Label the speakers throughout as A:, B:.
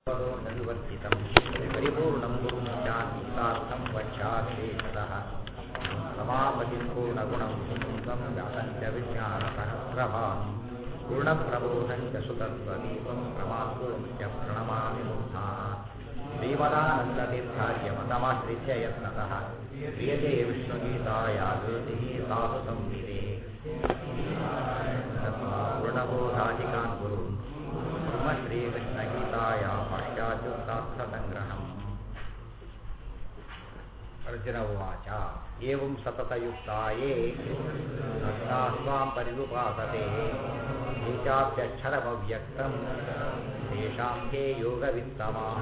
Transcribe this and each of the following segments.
A: पदो न विवर्जितं परिपूर्णं गुरुं चान्तिसार्थं वक्षाशेषतः समापतिं पूर्णगुणं सुन्दं व्यासं च विज्ञानसहस्रभां पूर्णप्रबोधं च सुतत्वदीपं प्रमाद्गुरुं च प्रणमामि मूर्धाः श्रीमदानन्दतीर्थार्यमतमाश्रित्य यत्नतः क्रियते विष्णुगीताया ज्योतिः साधु संविदे पूर्णबोधाधिकान् गुरुन् ब्रह्म श्रीकृष्णगीताया भाष्याद्युक्तार्थसङ्ग्रहम् अर्जुन उवाच एवं सततयुक्ता ये भक्ता स्वां पर्युपासते ये चाप्यक्षरमव्ಯಕ್ತಂ तेषां के योगवित्तमाः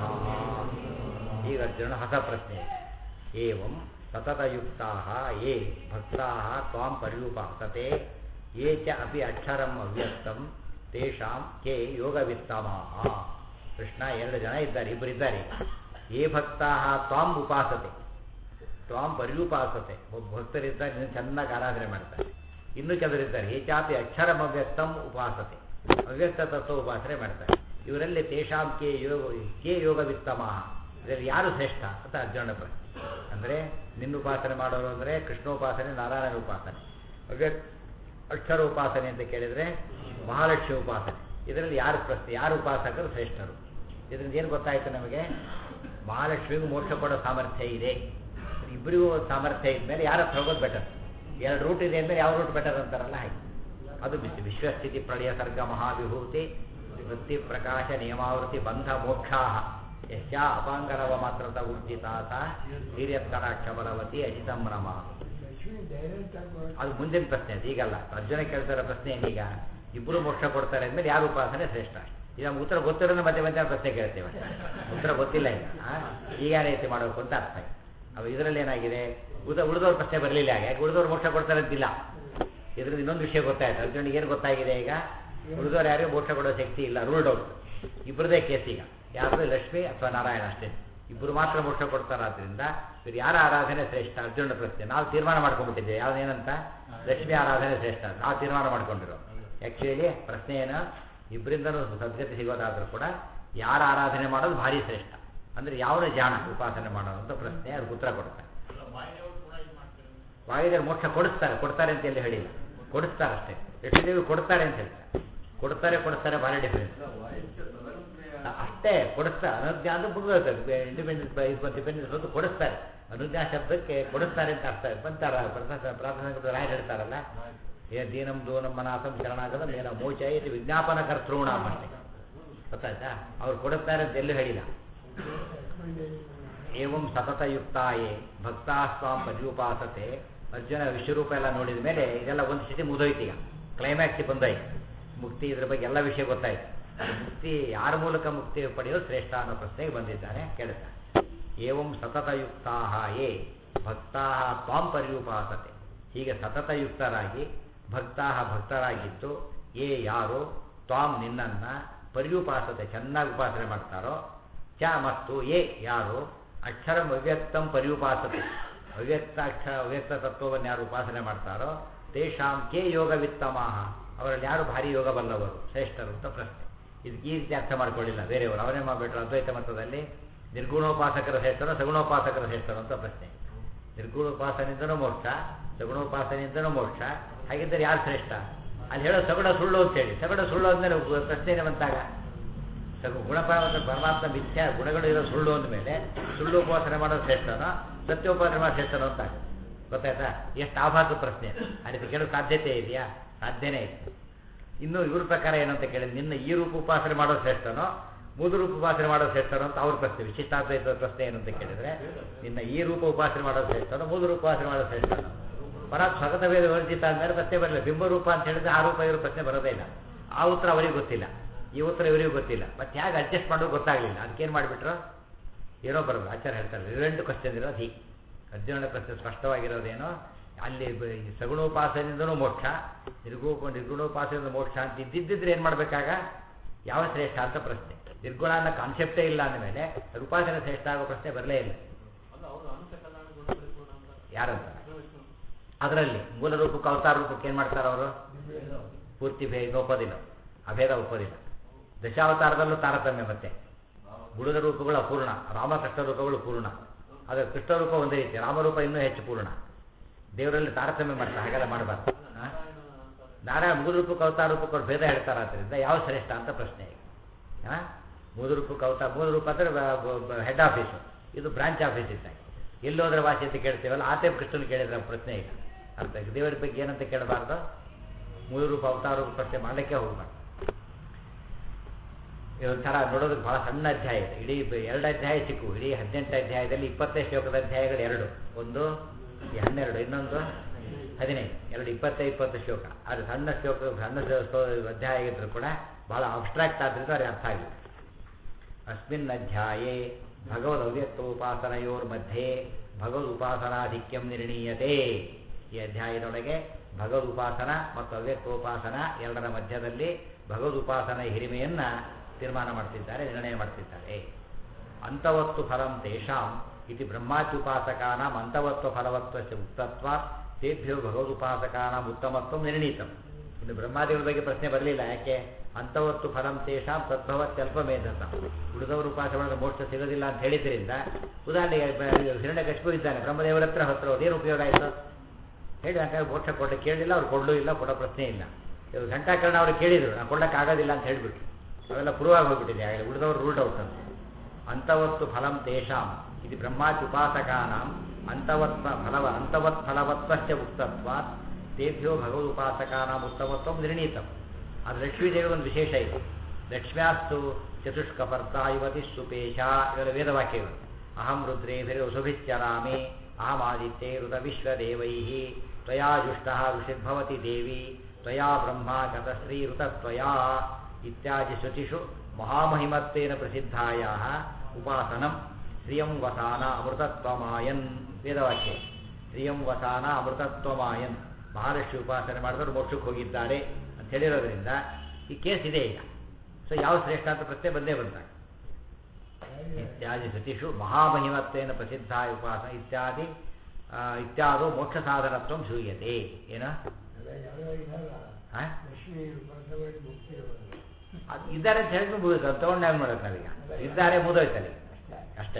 A: ಈಗ ಅರ್ಜುನ ಹೊಸ ಪ್ರಶ್ನೆ ಏವಂ ಸತತಯುಕ್ತಾः ये ಭಕ್ತಾः त्वां पर्युपासते ये च अपि ಅಕ್ಷರಂ ಅವ್ಯಕ್ತಂ ತೇಷಾಂ ಕೆ ಯೋಗವಿತ್ತಮಾಹ ಕೃಷ್ಣ ಎರಡು ಜನ ಇದ್ದಾರೆ ಇಬ್ಬರಿದ್ದಾರೆ ಏ ಭಕ್ತಾ ತ್ವಾಂ ಉಪಾಸತೆ ತ್ವಾಂ ಪರ್ಯುಪಾಸತೆ ಒಬ್ಬ ಭಕ್ತರಿದ್ದಾರೆ ಇನ್ನು ಚೆನ್ನಾಗಿ ಆರಾಧನೆ ಮಾಡ್ತಾರೆ ಇನ್ನು ಕೆಲವರಿದ್ದಾರೆ ಹೆಚ್ಚಾಪಿ ಅಕ್ಷರಂ ಅವ್ಯಕ್ತಂ ಉಪಾಸತೆ ಅವ್ಯಕ್ತ ತತ್ವ ಉಪಾಸನೆ ಮಾಡ್ತಾರೆ ಇವರಲ್ಲಿ ತೇಷಾಂ ಕೆ ಯೋಗ ಕೆ ಯೋಗವಿತ್ತಮಾಹ ಇದರಲ್ಲಿ ಯಾರು ಶ್ರೇಷ್ಠ ಅಂತ ಅರ್ಜುನ ಪ್ರಶ್ನೆ ಅಂದರೆ ನಿನ್ನ ಉಪಾಸನೆ ಮಾಡೋರು ಅಂದರೆ ಕೃಷ್ಣೋಪಾಸನೆ ನಾರಾಯಣ ಉಪಾಸನೆ ಅವ್ಯಕ್ತ ಅಕ್ಷರ ಉಪಾಸನೆ ಅಂತ ಕೇಳಿದರೆ ಮಹಾಲಕ್ಷ್ಮಿ ಉಪಾಸನೆ ಇದರಲ್ಲಿ ಯಾರು ಪ್ರಶ್ನೆ ಯಾರು ಉಪಾಸಕರು ಶ್ರೇಷ್ಠರು ಇದರಿಂದ ಏನು ಗೊತ್ತಾಯ್ತು ನಮಗೆ ಮಹಾಲಕ್ಷ್ಮಿಗೂ ಮೋಕ್ಷ ಕೊಡೋ ಸಾಮರ್ಥ್ಯ ಇದೆ ಇಬ್ಬರಿಗೂ ಸಾಮರ್ಥ್ಯ ಇದ್ಮೇಲೆ ಯಾರ ಹತ್ರ ಹೋಗೋದು ಬೆಟರ್ ಎರಡು ರೂಟ್ ಇದೆ ಅಂದಮೇಲೆ ಯಾವ ರೂಟ್ ಬೆಟರ್ ಅಂತಾರಲ್ಲ ಹಾಗೆ ಅದು ಬಿಟ್ಟು ವಿಶ್ವಸ್ಥಿತಿ ಪ್ರಳಯ ಸರ್ಗ ಮಹಾವಿಭೂತಿ ವೃತ್ತಿ ಪ್ರಕಾಶ ನಿಯಮಾವೃತಿ ಬಂಧ ಮೋಕ್ಷಾ ಯಶ ಅಪಾಂಗರವ ಮಾತ್ರ ಉರ್ಜಿತಾತ ಹಿರಿಯತ್ತರಾಕ್ಷ ಬಲವತಿ ಅಜಿತಂಭ್ರಮ ಅದು ಮುಂದಿನ ಪ್ರಶ್ನೆ ಅದು ಈಗಲ್ಲ ಅರ್ಜುನ ಕೇಳ್ತಾರ ಪ್ರಶ್ನೆ ಏನೀಗ ಇಬ್ಬರು ಮೋಕ್ಷ ಕೊಡ್ತಾರೆ ಅಂದ್ಮೇಲೆ ಯಾರು ಉಪಾಸನೆ ಶ್ರೇಷ್ಠ ಈಗ ನಮ್ಗೆ ಉತ್ತರ ಗೊತ್ತಿರೋದು ಮಧ್ಯೆ ಮಧ್ಯೆ ಪ್ರಶ್ನೆ ಕೇಳ್ತೇವೆ ಉತ್ತರ ಗೊತ್ತಿಲ್ಲ ಈಗ ಈಗ ಯಾವ ರೀತಿ ಮಾಡಬೇಕು ಅಂತ ಅರ್ಥ ಅವು ಇದರಲ್ಲಿ ಏನಾಗಿದೆ ಉಳಿದ ಉಳಿದವ್ರ ಪ್ರಶ್ನೆ ಬರಲಿಲ್ಲ ಹಾಗೆ ಯಾಕೆ ಉಳಿದವ್ರು ಮೋಕ್ಷ ಕೊಡ್ತಾರೆ ಅಂತಿಲ್ಲ ಇದರಿಂದ ಇನ್ನೊಂದು ವಿಷಯ ಗೊತ್ತಾಯ್ತು ಅರ್ಜುನಿಗೆ ಏನು ಗೊತ್ತಾಗಿದೆ ಈಗ ಉಳಿದವ್ರು ಯಾರಿಗೂ ಮೋಕ್ಷ ಕೊಡೋ ಶಕ್ತಿ ಇಲ್ಲ ರೂಲ್ಡ್ ಔಟ್ ಇಬ್ಬರದೇ ಕೇಸ್ ಈಗ ಯಾರು ಲಕ್ಷ್ಮಿ ಅಥವಾ ನಾರಾಯಣ ಅಷ್ಟೇ ಇಬ್ಬರು ಮಾತ್ರ ಮೋಕ್ಷ ಕೊಡ್ತಾರಾದ್ರಿಂದ ಇವ್ರು ಯಾರ ಆರಾಧನೆ ಶ್ರೇಷ್ಠ ಅರ್ಜುನ ಪ್ರಶ್ನೆ ನಾವು ತೀರ್ಮಾನ ಮಾಡ್ಕೊಂಡ್ಬಿಟ್ಟಿದ್ದೇವೆ ಯಾವ್ದೇನಂತ ಲಕ್ಷ್ಮಿ ಆರಾಧನೆ ಶ್ರೇಷ್ಠ ನಾವು ತೀರ್ಮಾನ ಮಾಡ್ಕೊಂಡಿರೋ ಆ್ಯಕ್ಚುಲಿ ಪ್ರಶ್ನೆ ಏನು ಇಬ್ಬರಿಂದನೂ ಸದ್ಗತಿ ಸಿಗೋದಾದ್ರೂ ಕೂಡ ಯಾರ ಆರಾಧನೆ ಮಾಡೋದು ಭಾರಿ ಶ್ರೇಷ್ಠ ಅಂದರೆ ಯಾವನ ಜಾಣ ಉಪಾಸನೆ ಮಾಡೋದು ಅಂತ ಪ್ರಶ್ನೆ ಅವ್ರಿಗೆ ಉತ್ತರ ಕೊಡ್ತಾರೆ ವಾಯುದೇವರು ಮೋಕ್ಷ ಕೊಡಿಸ್ತಾರೆ ಕೊಡ್ತಾರೆ ಅಂತ ಎಲ್ಲಿ ಹೇಳಿಲ್ಲ ಕೊಡಿಸ್ತಾರೆ ಅಷ್ಟೇ ಲಕ್ಷ್ಮೀದೇವಿ ಕೊಡ್ತಾರೆ ಅಂತ ಹೇಳ್ತಾರೆ ಕೊಡ್ತಾರೆ ಕೊಡಿಸ್ತಾರೆ ಭಾರಿ ಡಿಫರೆನ್ಸ್ ಅಷ್ಟೇ ಕೊಡಿಸ್ತಾರೆ ಅನುಜ್ಞಾ ಅಂದ್ರೆ ಮುಗಿದೋಗ್ತದೆ ಇಂಡಿಪೆಂಡೆನ್ಸ್ ಡಿಪೆಂಡೆನ್ಸ್ ಬಂದು ಕೊಡಿಸ್ತಾರೆ ಅನುಜ್ಞಾ ಶಬ್ದಕ್ಕೆ ಕೊಡಿಸ್ತಾರೆ ಅಂತ ಅರ್ಥ ಬಂತಾರ ಪ್ರಾರ್ಥನಾ ರಾಯರು ಹೇಳ್ತಾರಲ್ಲ ಏ ದೀನಂ ದೂನಂ ಮನಾಥಂ ಶರಣಾಗದ ಮೇನ ಮೋಚ ಇದು ವಿಜ್ಞಾಪನ ಕರ್ತೃಣ ಅಷ್ಟೇ ಗೊತ್ತಾಯ್ತಾ ಅವ್ರು ಕೊಡುತ್ತಾರೆ ಅಂತ ಎಲ್ಲೂ ಹೇಳಿಲ್ಲ ಏವಂ ಸತತಯುಕ್ತಾಯೇ ಭಕ್ತಾ ಸ್ವಾಂ ಪರ್ಯುಪಾಸತೆ ಅರ್ಜುನ ವಿಶ್ವರೂಪ ಎಲ್ಲ ನೋಡಿದ ಮೇಲೆ ಇದೆಲ್ಲ ಒಂದು ಸ್ಥಿತಿ ಮುಗಿದೋಯ್ತು ಈಗ ಕ್ಲೈಮ್ಯಾಕ್ಸಿಗೆ ಬಂದಾಯ್ತು ಮುಕ್ತಿ ಇದ್ರ ಬಗ್ಗೆ ಎಲ್ಲ ವಿಷಯ ಗೊತ್ತಾಯ್ತು ಮುಕ್ತಿ ಯಾರ ಮೂಲಕ ಮುಕ್ತಿ ಪಡೆಯೋದು ಶ್ರೇಷ್ಠ ಅನ್ನೋ ಪ್ರಶ್ನೆಗೆ ಬಂದಿದ್ದಾನೆ ಕೇಳುತ್ತಾರೆ ಏವಂ ಸತತಯುಕ್ತಾ ಯೇ ಭಕ್ತಾ ತ್ವಾಂ ಪರ್ಯುಪಾಸತೆ ಹೀಗೆ ಸತತಯುಕ್ತರಾಗಿ ಭಕ್ತಾ ಭಕ್ತರಾಗಿದ್ದು ಏ ಯಾರು ತ್ವಾಂ ನಿನ್ನನ್ನು ಪರ್ಯುಪಾಸತೆ ಚೆನ್ನಾಗಿ ಉಪಾಸನೆ ಮಾಡ್ತಾರೋ ಚ ಮತ್ತು ಏ ಯಾರು ಅಕ್ಷರಂ ಅವ್ಯಕ್ತಂ ಪರ್ಯುಪಾಸತೆ ಅವ್ಯಕ್ತ ಅಕ್ಷರ ಅವ್ಯಕ್ತ ತತ್ವವನ್ನು ಯಾರು ಉಪಾಸನೆ ಮಾಡ್ತಾರೋ ತೇಷಾಂ ಕೆ ಯೋಗವಿತ್ತಮಾಹ ಅವರಲ್ಲಿ ಯಾರು ಭಾರಿ ಯೋಗ ಬಲ್ಲವರು ಶ್ರೇಷ್ಠರು ಅಂತ ಪ್ರಶ್ನೆ ಇದಕ್ಕೆ ಈ ರೀತಿ ಅರ್ಥ ಮಾಡ್ಕೊಳ್ಳಿಲ್ಲ ಬೇರೆಯವರು ಅವರೇ ಮಾಡಿಬಿಟ್ರು ಅದ್ವೈತ ಮತದಲ್ಲಿ ನಿರ್ಗುಣೋಪಾಸಕರ ಶ್ರೇಷ್ಠರು ಸಗುಣೋಪಾಸಕರ ಶ್ರೇಷ್ಠರು ಅಂತ ಪ್ರಶ್ನೆ ನಿರ್ಗುಣೋಪಾಸನೆಯಿಂದನೂ ಮೋಕ್ಷ ಸಗುಣೋಪಾಸನೆಯಿಂದನೂ ಮೋಕ್ಷ ಹಾಗಿದ್ದರೆ ಯಾರು ಶ್ರೇಷ್ಠ ಅಲ್ಲಿ ಹೇಳೋ ಸಗುಣ ಸುಳ್ಳು ಅಂತೇಳಿ ಸಗುಣ ಸುಳ್ಳು ಅಂದಮೇಲೆ ಪ್ರಶ್ನೆ ಏನು ಬಂತಾಗ ಸಗು ಗುಣಪರವಾದ ಪರಮಾತ್ಮ ಮಿಥ್ಯ ಗುಣಗಳು ಇರೋ ಸುಳ್ಳು ಅಂದಮೇಲೆ ಸುಳ್ಳು ಉಪಾಸನೆ ಮಾಡೋದು ಶ್ರೇಷ್ಠನೋ ಸತ್ಯೋಪಾಸನೆ ಮಾಡೋದು ಶ್ರೇಷ್ಠನೋ ಅಂತ ಗೊತ್ತಾಯ್ತಾ ಎಷ್ಟು ಆಭಾಸ ಪ್ರಶ್ನೆ ಆ ರೀತಿ ಕೇಳೋ ಸಾಧ್ಯತೆ ಇದೆಯಾ ಸಾಧ್ಯನೇ ಇದೆ ಇನ್ನು ಇವ್ರ ಪ್ರಕಾರ ಏನಂತ ಕೇಳಿದ್ರೆ ನಿನ್ನ ಈ ರೂಪ ಉಪಾಸನೆ ಮಾಡೋದು ಶ್ರೇಷ್ಠನೋ ಮೂಲ ರೂಪ ಉಪಾಸನೆ ಮಾಡೋದು ಶ್ರೇಷ್ಠನೋ ಅಂತ ಅವ್ರ ಪ್ರಶ್ನೆ ವಿಶಿಷ್ಟಾದ್ವೈತ ಪ್ರಶ್ನೆ ಏನು ಅಂತ ಕೇಳಿದ್ರೆ ನಿನ್ನ ಈ ರೂಪ ಉಪಾಸನೆ ಮಾಡೋದು ಶ್ರೇಷ್ಠನೋ ಮೂಲ ರೂಪ ಉಪಾಸನೆ ಮಾಡೋದು ಶ್ರೇಷ್ಠನೋ ಪರ ಸ್ವಗತ ವೇದ ವರ್ಜಿತ ಅಂದಮೇಲೆ ಪ್ರಶ್ನೆ ಬರಲಿಲ್ಲ ಬಿಂಬರೂಪ ಅಂತ ಹೇಳಿದ್ರೆ ಆ ರೂಪ ಇವರು ಪ್ರಶ್ನೆ ಬರೋದೇ ಇಲ್ಲ ಆ ಉತ್ತರ ಅವರಿಗೆ ಗೊತ್ತಿಲ್ಲ ಈ ಉತ್ತರ ಇವರಿಗೂ ಗೊತ್ತಿಲ್ಲ ಮತ್ತೆ ಹೇಗೆ ಅಡ್ಜಸ್ಟ್ ಮಾಡೋದು ಗೊತ್ತಾಗಲಿಲ್ಲ ಅದಕ್ಕೇನು ಮಾಡಿಬಿಟ್ರು ಏನೋ ಬರೋದು ಆಚಾರ ಹೇಳ್ತಾರೆ ರಿಲೆಂಟ್ ಕ್ವಶನ್ ಇರೋದು ಹೀಗೆ ಅರ್ಜುನನ ಪ್ರಶ್ನೆ ಸ್ಪಷ್ಟವಾಗಿರೋದೇನೋ ಅಲ್ಲಿ ಸಗುಣೋಪಾಸನೆಯಿಂದನೂ ಮೋಕ್ಷ ನಿರ್ಗೂಪ ನಿರ್ಗುಣೋಪಾಸನೆಯಿಂದ ಮೋಕ್ಷ ಅಂತ ಇದ್ದಿದ್ದರೆ ಏನು ಮಾಡಬೇಕಾಗ ಯಾವ ಶ್ರೇಷ್ಠ ಅಂತ ಪ್ರಶ್ನೆ ನಿರ್ಗುಣ ಅನ್ನೋ ಕಾನ್ಸೆಪ್ಟೇ ಇಲ್ಲ ಅಂದಮೇಲೆ ಉಪಾಸನೆ ಶ್ರೇಷ್ಠ ಆಗೋ ಪ್ರಶ್ನೆ ಬರಲೇ ಇಲ್ಲ ಯಾರಂತ ಅದರಲ್ಲಿ ಮೂಲ ರೂಪಕ್ಕೆ ಅವತಾರ ರೂಪಕ್ಕೆ ಏನು ಮಾಡ್ತಾರೆ ಅವರು ಪೂರ್ತಿ ಭೇದ ಒಪ್ಪೋದಿಲ್ಲ ಅಭೇದ ಒಪ್ಪೋದಿಲ್ಲ ದಶಾವತಾರದಲ್ಲೂ ತಾರತಮ್ಯ ಮತ್ತೆ ಬುಡದ ರೂಪಗಳು ಅಪೂರ್ಣ ರಾಮಕೃಷ್ಣ ರೂಪಗಳು ಪೂರ್ಣ ಆದರೆ ಕೃಷ್ಣ ರೂಪ ಒಂದೇ ರೀತಿ ರಾಮರೂಪ ಇನ್ನೂ ಹೆಚ್ಚು ಪೂರ್ಣ ದೇವರಲ್ಲಿ ತಾರತಮ್ಯ ಮಾಡ್ತಾರೆ ಹಾಗೆಲ್ಲ ಮಾಡಬಾರ್ದು ಆ? ನಾರಾಯಣ ಮೂಲ ರೂಪಕ್ಕೆ ಅವತಾರ ರೂಪಕ್ಕೆ ಅವ್ರು ಭೇದ ಹೇಳ್ತಾರೆ ಆದ್ದರಿಂದ ಯಾವ ಶ್ರೇಷ್ಠ ಅಂತ ಪ್ರಶ್ನೆ ಈಗ ಹಾಂ ಮೂಲ ರೂಪಕ್ಕೆ ಅವತಾರ ಮೂಲ ರೂಪ ಅಂದರೆ ಹೆಡ್ ಆಫೀಸು ಇದು ಬ್ರಾಂಚ್ ಆಫೀಸ್ ಇದ್ದಾಗ ಎಲ್ಲೋದ್ರೆ ವಾಸಿ ಅಂತ ಕೇಳ್ತೀವಲ್ಲ ಆ ಟೈಪ್ ಕೃಷ್ಣನ್ ಕೇಳಿದ್ರೆ ಪ್ರಶ್ನೆ ಈಗ ಅರ್ಥ ಆಯ್ತು. ದೇವರ ಬಗ್ಗೆ ಏನಂತ ಕೇಳಬಾರ್ದು ಮೂಲ ರೂಪ ಅವತಾರ ರೂಪ ಪ್ರಶ್ನೆ ಮಾಡಲಿಕ್ಕೆ ಹೋಗ್ಬಾರ್ದು ಇದೊಂಥರ ನೋಡೋದಕ್ಕೆ ಬಹಳ ಸಣ್ಣ ಅಧ್ಯಾಯ ಇದೆ ಇಡೀ ಬ- ಎರಡು ಅಧ್ಯಾಯ ಚಿಕ್ಕು ಇಡೀ ಹದಿನೆಂಟು ಅಧ್ಯಾಯದಲ್ಲಿ ಇಪ್ಪತ್ತೈದು ಶ್ಲೋಕದ ಅಧ್ಯಾಯಗಳು ಎರಡು ಒಂದು ಈ ಹನ್ನೆರಡು ಇನ್ನೊಂದು ಹದಿನೈದು ಎರಡು ಇಪ್ಪತ್ತೈದು ಇಪ್ಪತ್ತು ಶ್ಲೋಕ ಅದು ಸಣ್ಣ ಶ್ಲೋಕ ಸಣ್ಣ ಶ್ಲೋ- ಶ್ಲೋ- ಅಧ್ಯಾಯ ಆಗಿದ್ರು ಕೂಡ ಬಹಳ ಅಬ್ಸ್ಟ್ರಾಕ್ಟ್ ಆದ್ದರಿಂದ ಅವ್ರಿಗೆ ಅರ್ಥ ಆಗಿಲ್ಲ ಅಸ್ಮಿನ್ ಅಧ್ಯಾಯೇ ಭಗವದ್ ಅವ್ಯಕ್ತೋಪಾಸನೆಯೋರ್ಮಧ್ಯೆ ಭಗವದ್ ಉಪಾಸನಾಧಿಕ್ಯಂ ನಿರ್ಣೀಯತೆ ಈ ಅಧ್ಯಾಯದೊಳಗೆ ಭಗವದ್ ಉಪಾಸನ ಮತ್ತು ಅವ್ಯಕ್ತೋಪಾಸನ ಎರಡರ ಮಧ್ಯದಲ್ಲಿ ಭಗವದ್ ಉಪಾಸನ ಹಿರಿಮೆಯನ್ನ ತೀರ್ಮಾನ ಮಾಡ್ತಿದ್ದಾರೆ ನಿರ್ಣಯ ಮಾಡ್ತಿದ್ದಾರೆ ಅಂತವತ್ತು ಫಲಂ ತೇಷಾಂ ಇತಿ ಬ್ರಹ್ಮಾತ್ಯುಪಾಸಕಾನಾಂ ಅಂತವತ್ವ ಫಲವತ್ವಸ್ಯ ಉಕ್ತತ್ವ ತೇಭ್ಯೋ ಭಗವದುಪಾಸಕಾನಾಂ ಉತ್ತಮತ್ವ ನಿರ್ಣೀತಂ ಇನ್ನು ಬ್ರಹ್ಮಾದಿಗಳ ಬಗ್ಗೆ ಪ್ರಶ್ನೆ ಬರಲಿಲ್ಲ ಯಾಕೆ ಅಂತವತ್ತು ಫಲಂ ತೇಷಾಂ ತದ್ಭವತ್ಯಲ್ಪ ಮೇಧತ ಉಳಿದವರು ಉಪವಾಸ ಮಾಡಿದ್ರೆ ಮೋಕ್ಷ ಸಿಗೋದಿಲ್ಲ ಅಂತ ಹೇಳಿದ್ರಿಂದ ಉದಾಹರಣೆಗೆ ಹಿರಣ್ಯ ಕಶ್ಮು ಇದ್ದಾನೆ ಬ್ರಹ್ಮದೇವರ ಹತ್ರ ಹತ್ರ ಅದೇನು ಉಪಯೋಗ ಆಯಿತು ಹೇಳಿ ಅಂತ ಮೋಕ್ಷ ಕೊಟ್ಟ ಕೇಳಲಿಲ್ಲ ಅವ್ರು ಕೊಡಲೂ ಇಲ್ಲ ಕೊಡೋ ಪ್ರಶ್ನೆ ಇಲ್ಲ ಇವಾಗ ಘಂಟಾಕರಣ ಅವ್ರು ಕೇಳಿದ್ರು ನಾನು ಕೊಡಕ್ಕೆ ಆಗೋದಿಲ್ಲ ಅಂತ ಹೇಳಿಬಿಟ್ರು ಅವೆಲ್ಲ ಪ್ರೂವ್ ಆಗಿ ಹೋಗ್ಬಿಟ್ಟಿದೆ ಆಗಲೇ ಉಳಿದವರು ರೂಲ್ಡ್ ಔಟ್ ಅಂತ ಅಂತವತ್ತು ಫಲಂ ತೇಷಾಂ ಇದು ಬ್ರಹ್ಮಾತ್ಯುಪಾಸಕಾನಾಂ ಅಂತವತ್ ಫಲವ ಅಂತವತ್ ಫಲವತ್ವಸ್ಯ ಉಕ್ತತ್ವಾತ್ ತೇಭ್ಯೋ ಭಗವದುಪಾಸಕಾನಾಂ ಉತ್ತಮತ್ವ ನಿರ್ಣೀತಂ ಅದು ಲಕ್ಷ್ಮೀದೇವಿ ಒಂದು ವಿಶೇಷ ಇದೆ ಲಕ್ಷ್ಮ್ಯಾಸ್ತು ಚತುಷ್ಕಪರ್ತ ಯುವತಿ ಸುಪೇಶ ಇವೆಲ್ಲ ವೇದವಾಕ್ಯಗಳು ಅಹಂ ರುದ್ರೇಭಿರುಸುಭಿಶ್ಚರಾಮಿ ಅಹಮಾದಿತ್ಯೈ ಋತ ವಿಶ್ವದೇವೈ ತ್ವಯಾ ಜುಷ್ಟ ಋಷಿರ್ಭವತಿ ದೇವಿ ತ್ವಯಾ ಬ್ರಹ್ಮ ಗತಶ್ರೀ ಋತತ್ವಯಾ ಇತ್ಯಾದಿ ಶ್ರುತಿಷು ಮಹಾಮಹಿಮತ್ವೇನ ಪ್ರಸಿದ್ಧಾಯ ಉಪಾಸನಂ ಶ್ರಿಯಂ ವಸಾನ ಅಮೃತತ್ವಮಾಯನ್ ವೇದವಾಕ್ಯ ಶ್ರಿಯಂ ವಸಾನ ಅಮೃತತ್ವಮಾಯನ್ ಮಹಾಲಕ್ಷ್ಮಿ ಉಪಾಸನೆ ಮಾಡಿದವರು ಮೋಕ್ಷಕ್ಕೆ ಹೋಗಿದ್ದಾರೆ ಅಂತ ಹೇಳಿರೋದ್ರಿಂದ ಈ ಕೇಸ್ ಇದೆ ಈಗ ಸೊ ಯಾವ ಶ್ರೇಷ್ಠ ಅಂತ ಪ್ರಶ್ನೆ ಬಂದೇ ಬಂದಾಗ ಇತ್ಯಾದಿ ಶ್ರುತಿಷು ಮಹಾಮಹಿಮತ್ವೇನ ಪ್ರಸಿದ್ಧ ಉಪಾಸನ ಇತ್ಯಾದಿ ಆ, ಇತ್ಯಾದೋ ಮೋಕ್ಷ ಸಾಧನತ್ವ ಶೂಯತೆ ಏನ ಆ? ಅದು ಇದ್ದಾರೆ ಅಂತ ಹೇಳಿದ್ರು ಮುಗಿದು ತಗೊಂಡು ಹೆಂಗೆ ಮಾಡೋದು ನಾವೀಗ ಇದ್ದಾರೆ ಮುಗಿದೋಯ್ತಲ್ಲಿ ಅಷ್ಟೇ